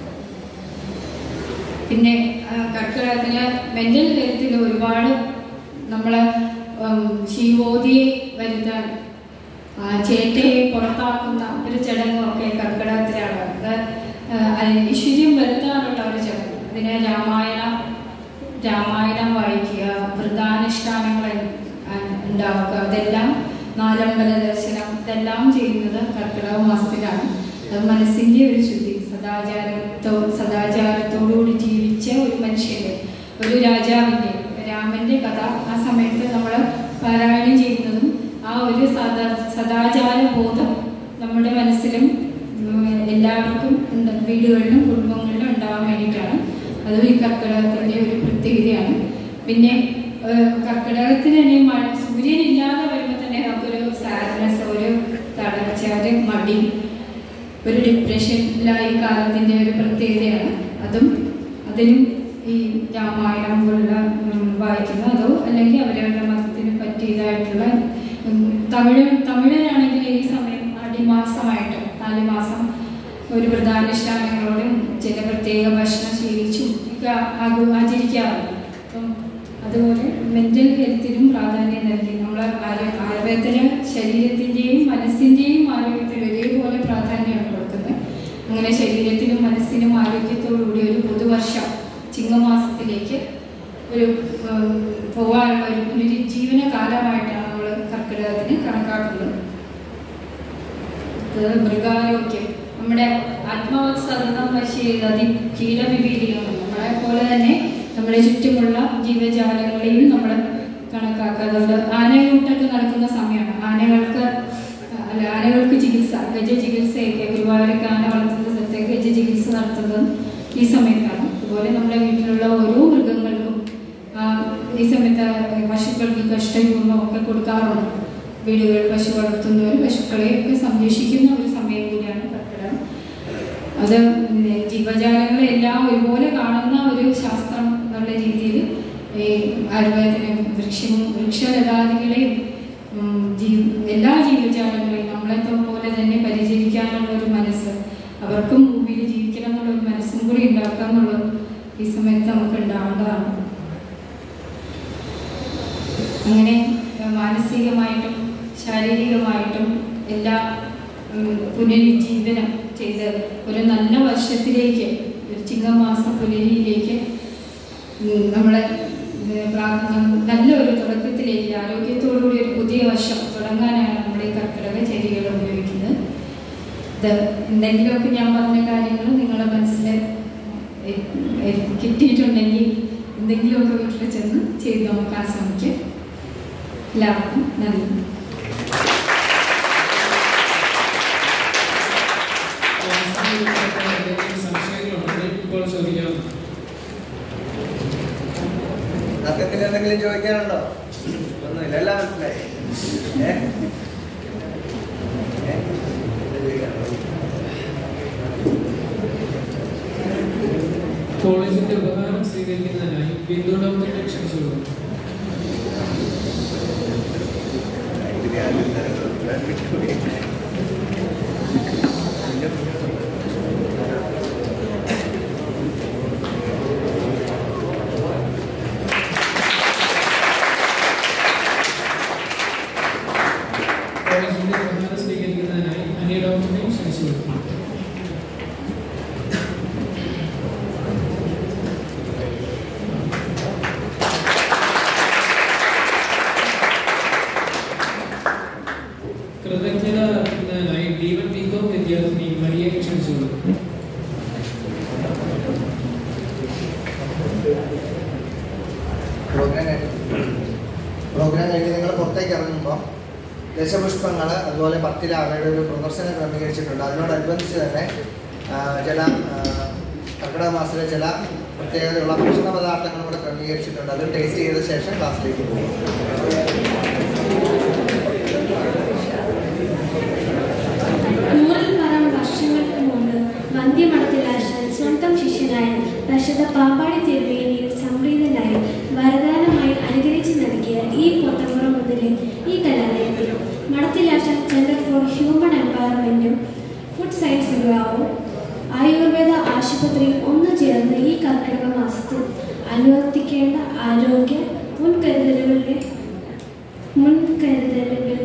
E: പിന്നെ ആ, കർക്കിടകത്തിന് മെന്റൽ ഹെൽത്തിൽ ഒരുപാട് നമ്മളെ ഉം, ശീവോതിയെ വരുത്താൻ ആ, ചേറ്റയെ പുറത്താക്കുന്ന ഒരു ചടങ്ങൊക്കെ കർക്കിടകത്തിലാണ് അത് ആ, ഐശ്വര്യം വരുത്താനുള്ള ഒരു ചടങ്ങ് അതിന് രാമായണ രാമായണം വായിക്കുക വൃതാനുഷ്ഠാനങ്ങൾ ആ, ഉണ്ടാവുക അതെല്ലാം നാലമ്പല ദർശനം ഇതെല്ലാം ചെയ്യുന്നത് കർക്കിടക മാസത്തിലാണ് അത് മനസ്സിൻ്റെ ഒരു ശുദ്ധി സദാചാരത്തോ സദാചാരത്തോടുകൂടി ജീവിച്ച ഒരു മനുഷ്യൻ്റെ ഒരു രാജാവിൻ്റെ രാമൻ്റെ കഥ ആ സമയത്ത് നമ്മൾ പാരായണം ചെയ്യുന്നതും ആ ഒരു സദാ സദാചാര ബോധം നമ്മുടെ മനസ്സിലും ഉം, എല്ലാവർക്കും ഉണ്ട് വീടുകളിലും കുടുംബങ്ങളിലും ഉണ്ടാവാൻ വേണ്ടിയിട്ടാണ് അതും ഈ കർക്കിടകത്തിൻ്റെ ഒരു പ്രത്യേകതയാണ് പിന്നെ ഏഹ്, കർക്കിടകത്തിന് തന്നെ മഴ സൂര്യൻ ഇല്ലാതെ വരുമ്പോൾ തന്നെ നമുക്കൊരു സാഡ്നെസ് ഒരു തളർച്ച ഒരു മടി ഒരു ഡിപ്രഷനിലായി കാലത്തിൻ്റെ ഒരു പ്രത്യേകതയാണ് അതും അതിനും ഈ രാമായണം പോലുള്ള ഉം, വായിക്കുന്നു അതോ അല്ലെങ്കിൽ അവരവരുടെ മതത്തിന് പറ്റിയതായിട്ടുള്ള ഉം, തമിഴ് തമിഴരാണെങ്കിൽ ഈ സമയം അടിമാസമായിട്ട് നാല് മാസം ഒരു വ്രതാനുഷ്ഠാനങ്ങളോടും ചില പ്രത്യേക ഭക്ഷണം ശീലിച്ചും ഒക്കെ ആഘോ ആചരിക്കാറുണ്ട് അപ്പം അതുപോലെ മെൻ്റൽ ഹെൽത്തിനും പ്രാധാന്യം നൽകി നമ്മൾ ആയുർവേദത്തിന് ശരീരത്തിൻ്റെയും മനസ്സിൻ്റെയും ആരോഗ്യത്തിനും ഒരേപോലെ പ്രാധാന്യമാണ് കൊടുക്കുന്നത് അങ്ങനെ ശരീരത്തിനും മനസ്സിനും ആരോഗ്യത്തോടുകൂടി ഒരു പുതുവർഷം ചിങ്ങമാസത്തിലേക്ക് ഒരു ഉം, പോകാനുള്ള ഒരു പുനരുജ്ജീവന കാലമായിട്ടാണ് നമ്മൾ കർക്കിടകത്തിന് കണക്കാക്കുന്നത് ഇത് മൃഗാരോഗ്യം നമ്മുടെ ആത്മവത്സതം വശീലതി കീടവിപീലികം നമ്മളെ പോലെ തന്നെ നമ്മുടെ ചുറ്റുമുള്ള ജീവജാലങ്ങളെയും നമ്മൾ കണക്കാക്കാറുണ്ട് ആനയൂട്ടൊക്കെ നടക്കുന്ന സമയമാണ് ആനകൾക്ക് അല്ല ആനകൾക്ക് ചികിത്സ ഗജ ചികിത്സയൊക്കെ ഗുരുവായൂരൊക്കെ ആന വളർത്തുന്ന സ്ഥലത്തേക്ക് ഗജ ചികിത്സ നടത്തുന്നതും ഈ സമയത്താണ് അതുപോലെ നമ്മുടെ വീട്ടിലുള്ള ഓരോ മൃഗങ്ങൾക്കും ആ, ഈ സമയത്ത് പശുക്കൾക്ക് കഷ്ടയൂർണം ഒക്കെ കൊടുക്കാറുണ്ട് വീടുകളിൽ പശു വളർത്തുന്നവർ പശുക്കളെയൊക്കെ സംരക്ഷിക്കുന്ന ഒരു സമയം കൂടിയാണ് കർക്കിടകം അത് പിന്നെ ജീവജാലങ്ങളെ എല്ലാം ഒരുപോലെ കാണുന്ന ഒരു ശാസ്ത്രം എന്നുള്ള രീതിയിൽ ഈ ആയുർവേദത്തിനും വൃക്ഷം വൃക്ഷലതാദികളെയും ഉം, ജീ- എല്ലാ ജീവജാലങ്ങളെയും നമ്മളെ പോലെ തന്നെ പരിചരിക്കാനുള്ള ഒരു മനസ്സ് അവർക്കും ഭൂമിയിൽ ജീവിക്കണം എന്നുള്ള ഒരു മനസ്സും കൂടി ഉണ്ടാക്കുക എന്നുള്ളത് ഈ സമയത്ത് നമുക്ക് ഉണ്ടാവേണ്ടതാണ് അങ്ങനെ ഏഹ്, മാനസികമായിട്ടും ശാരീരികമായിട്ടും എല്ലാ ഉം, പുനരുജ്ജീവനം ചെയ്ത് ഒരു നല്ല വർഷത്തിലേക്ക് ഒരു ചിങ്ങമാസം പുലരിയിലേക്ക് ഉം, നമ്മളെ ഏഹ്, പ്രാർത്ഥന നല്ലൊരു തുടക്കത്തിലേക്ക് ആരോഗ്യത്തോടുകൂടി ഒരു പുതിയ വർഷം തുടങ്ങാനാണ് നമ്മുടെ ഈ കർക്കിടക ചെടികൾ ഉപയോഗിക്കുന്നത് ഇത് എന്തെങ്കിലുമൊക്കെ ഞാൻ പറഞ്ഞ കാര്യങ്ങൾ നിങ്ങളുടെ മനസ്സിൽ എ- എ- കിട്ടിയിട്ടുണ്ടെങ്കിൽ എന്തെങ്കിലുമൊക്കെ വീട്ടിൽ ചെന്ന് ചെയ്ത് നോക്കാൻ ശ്രമിക്കുക എല്ലാവർക്കും നന്ദി
A: എന്തെങ്കിലും സംശയങ്ങളുണ്ടെങ്കിൽ ഇപ്പോൾ ചോദിക്കാം
F: അക്കത്തിന് എന്തെങ്കിലും ചോദിക്കാനുണ്ടോ ഒന്നുമില്ല എല്ലാം മനസ്സിലായി ഏ? ഏ?
A: കോളേജിന്റെ ഉപഹാരം സ്വീകരിക്കുന്നതിനായി ബിന്ദു ഡോക്ടറെ ക്ഷണിച്ചു കോളേജിന്റെ ഉപഹാരം സ്വീകരിക്കുന്നതിനായി അനിയ ഡോക്ടറെ ക്ഷണിച്ചു കൃതജ്ഞത അർപ്പിക്കുന്നതിനായി ഡീവൻ ബികോം വിദ്യാർത്ഥിനി മരിയെ ക്ഷണിച്ചു
F: പ്രോഗ്രാം കഴിഞ്ഞ് പ്രോഗ്രാം കഴിഞ്ഞ് നിങ്ങൾ പുറത്തേക്ക് ഇറങ്ങുമ്പോൾ ദശപുഷ്പങ്ങൾ അതുപോലെ പത്തില അവയുടെ ഒരു പ്രദർശനം ക്രമീകരിച്ചിട്ടുണ്ട് അതിനോടനുബന്ധിച്ച് തന്നെ ആ, ചില ആ, കർക്കിടക മാസത്തിലെ ചില പ്രത്യേകതയുള്ള ഭക്ഷണ പദാർത്ഥങ്ങളും കൂടെ ക്രമീകരിച്ചിട്ടുണ്ട് അത് ടേസ്റ്റ് ചെയ്ത ശേഷം ക്ലാസ്സിലേക്ക് പോകും
G: നൂറിൽപ്പരം വർഷങ്ങൾക്ക് മുമ്പ് വന്ധ്യമഠത്തിലാശാൻ സ്വന്തം ശിഷ്യനായ ദശത പാമ്പാടി തിരുവേനിയിൽ സംപ്രീതനായി വരദാനമായി അനുഗ്രഹിച്ചു നൽകിയ ഈ പൊത്തമ്പുറ മുതലെ ഈ കലാലയത്തിൽ മഠത്തിലാശാൻ സെന്റർ ഫോർ ഹ്യൂമൻ എംപവർമെന്റും ഫുഡ് സയൻസ് വിഭാഗവും ആയുർവേദ ആശുപത്രിയും ഒന്നു ചേർന്ന് ഈ കർക്കിടക മാസത്തിൽ അനുവർത്തിക്കേണ്ട ആരോഗ്യ മുൻകരുതലുകളുടെ മുൻകരുതലുകൾ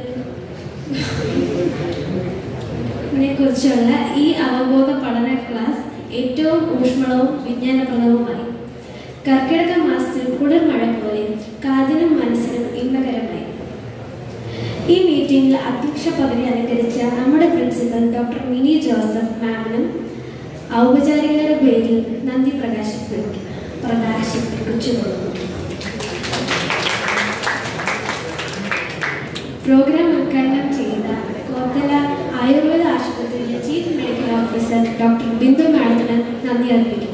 G: കുറിച്ചുള്ള ഈ അവബോധ പഠന ക്ലാസ് ഏറ്റവും ഊഷ്മളവും വിജ്ഞാനപ്രദവുമായി കർക്കിടക മാസത്തിൽ കുളിർമഴ പോലെ കാതിനും മനസ്സിനും ഇമ്പകരമായി ഈ മീറ്റിംഗിൽ അധ്യക്ഷ പദവി അലങ്കരിച്ച നമ്മുടെ പ്രിൻസിപ്പൽ ഡോക്ടർ മിനി ജോസഫ് മാമിനും ഔപചാരികരുടെ പേരിൽ നന്ദി പ്രകാശിപ്പിക്കും പ്രകാശിപ്പിച്ചു പ്രോഗ്രാം ഉദ്ഘാടനം ചെയ്ത കോത്തല ആയുർവേദ ആശുപത്രിയിലെ chief medical officer doctor Bindu മാഡത്തിന് നന്ദി അർപ്പിക്കുന്നു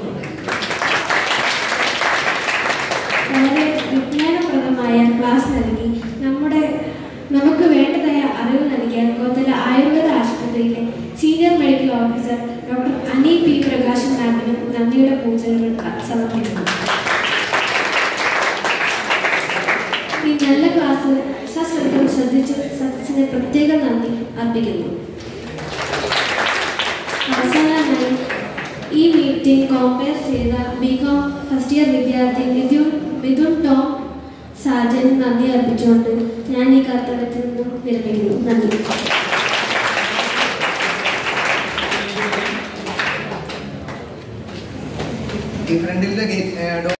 G: വളരെ വിജ്ഞാനപ്രദമായ ക്ലാസ് നൽകി നമ്മുടെ നമുക്ക് വേണ്ടതായ അറിവ് നൽകിയ കോത്തല ആയുർവേദ ആശുപത്രിയിലെ senior medical officer doctor Ani P Prakashan മാമിനും നന്ദിയുടെ പൂജകൾ സമർപ്പിക്കുന്നു ഈ നല്ല ക്ലാസ് സശ്രദ്ധം ശ്രദ്ധിച്ച് സദസ്സിന് പ്രത്യേക നന്ദി അർപ്പിക്കുന്നു അവസാനമായി ഈ മീറ്റിംഗ് കോമ്പയർ ചെയ്ത ബികോം ഫസ്റ്റ് ഇയർ വിദ്യാർത്ഥി മിഥുൻ മിഥുൻ ടോം സാജൻ നന്ദി അർപ്പിച്ചുകൊണ്ട് ഞാൻ ഈ കർത്തവ്യത്തിൽ നിന്നും വിരമിക്കുന്നു നന്ദി
F: ഈ ഫ്രണ്ടിലെ ഗേറ്റ്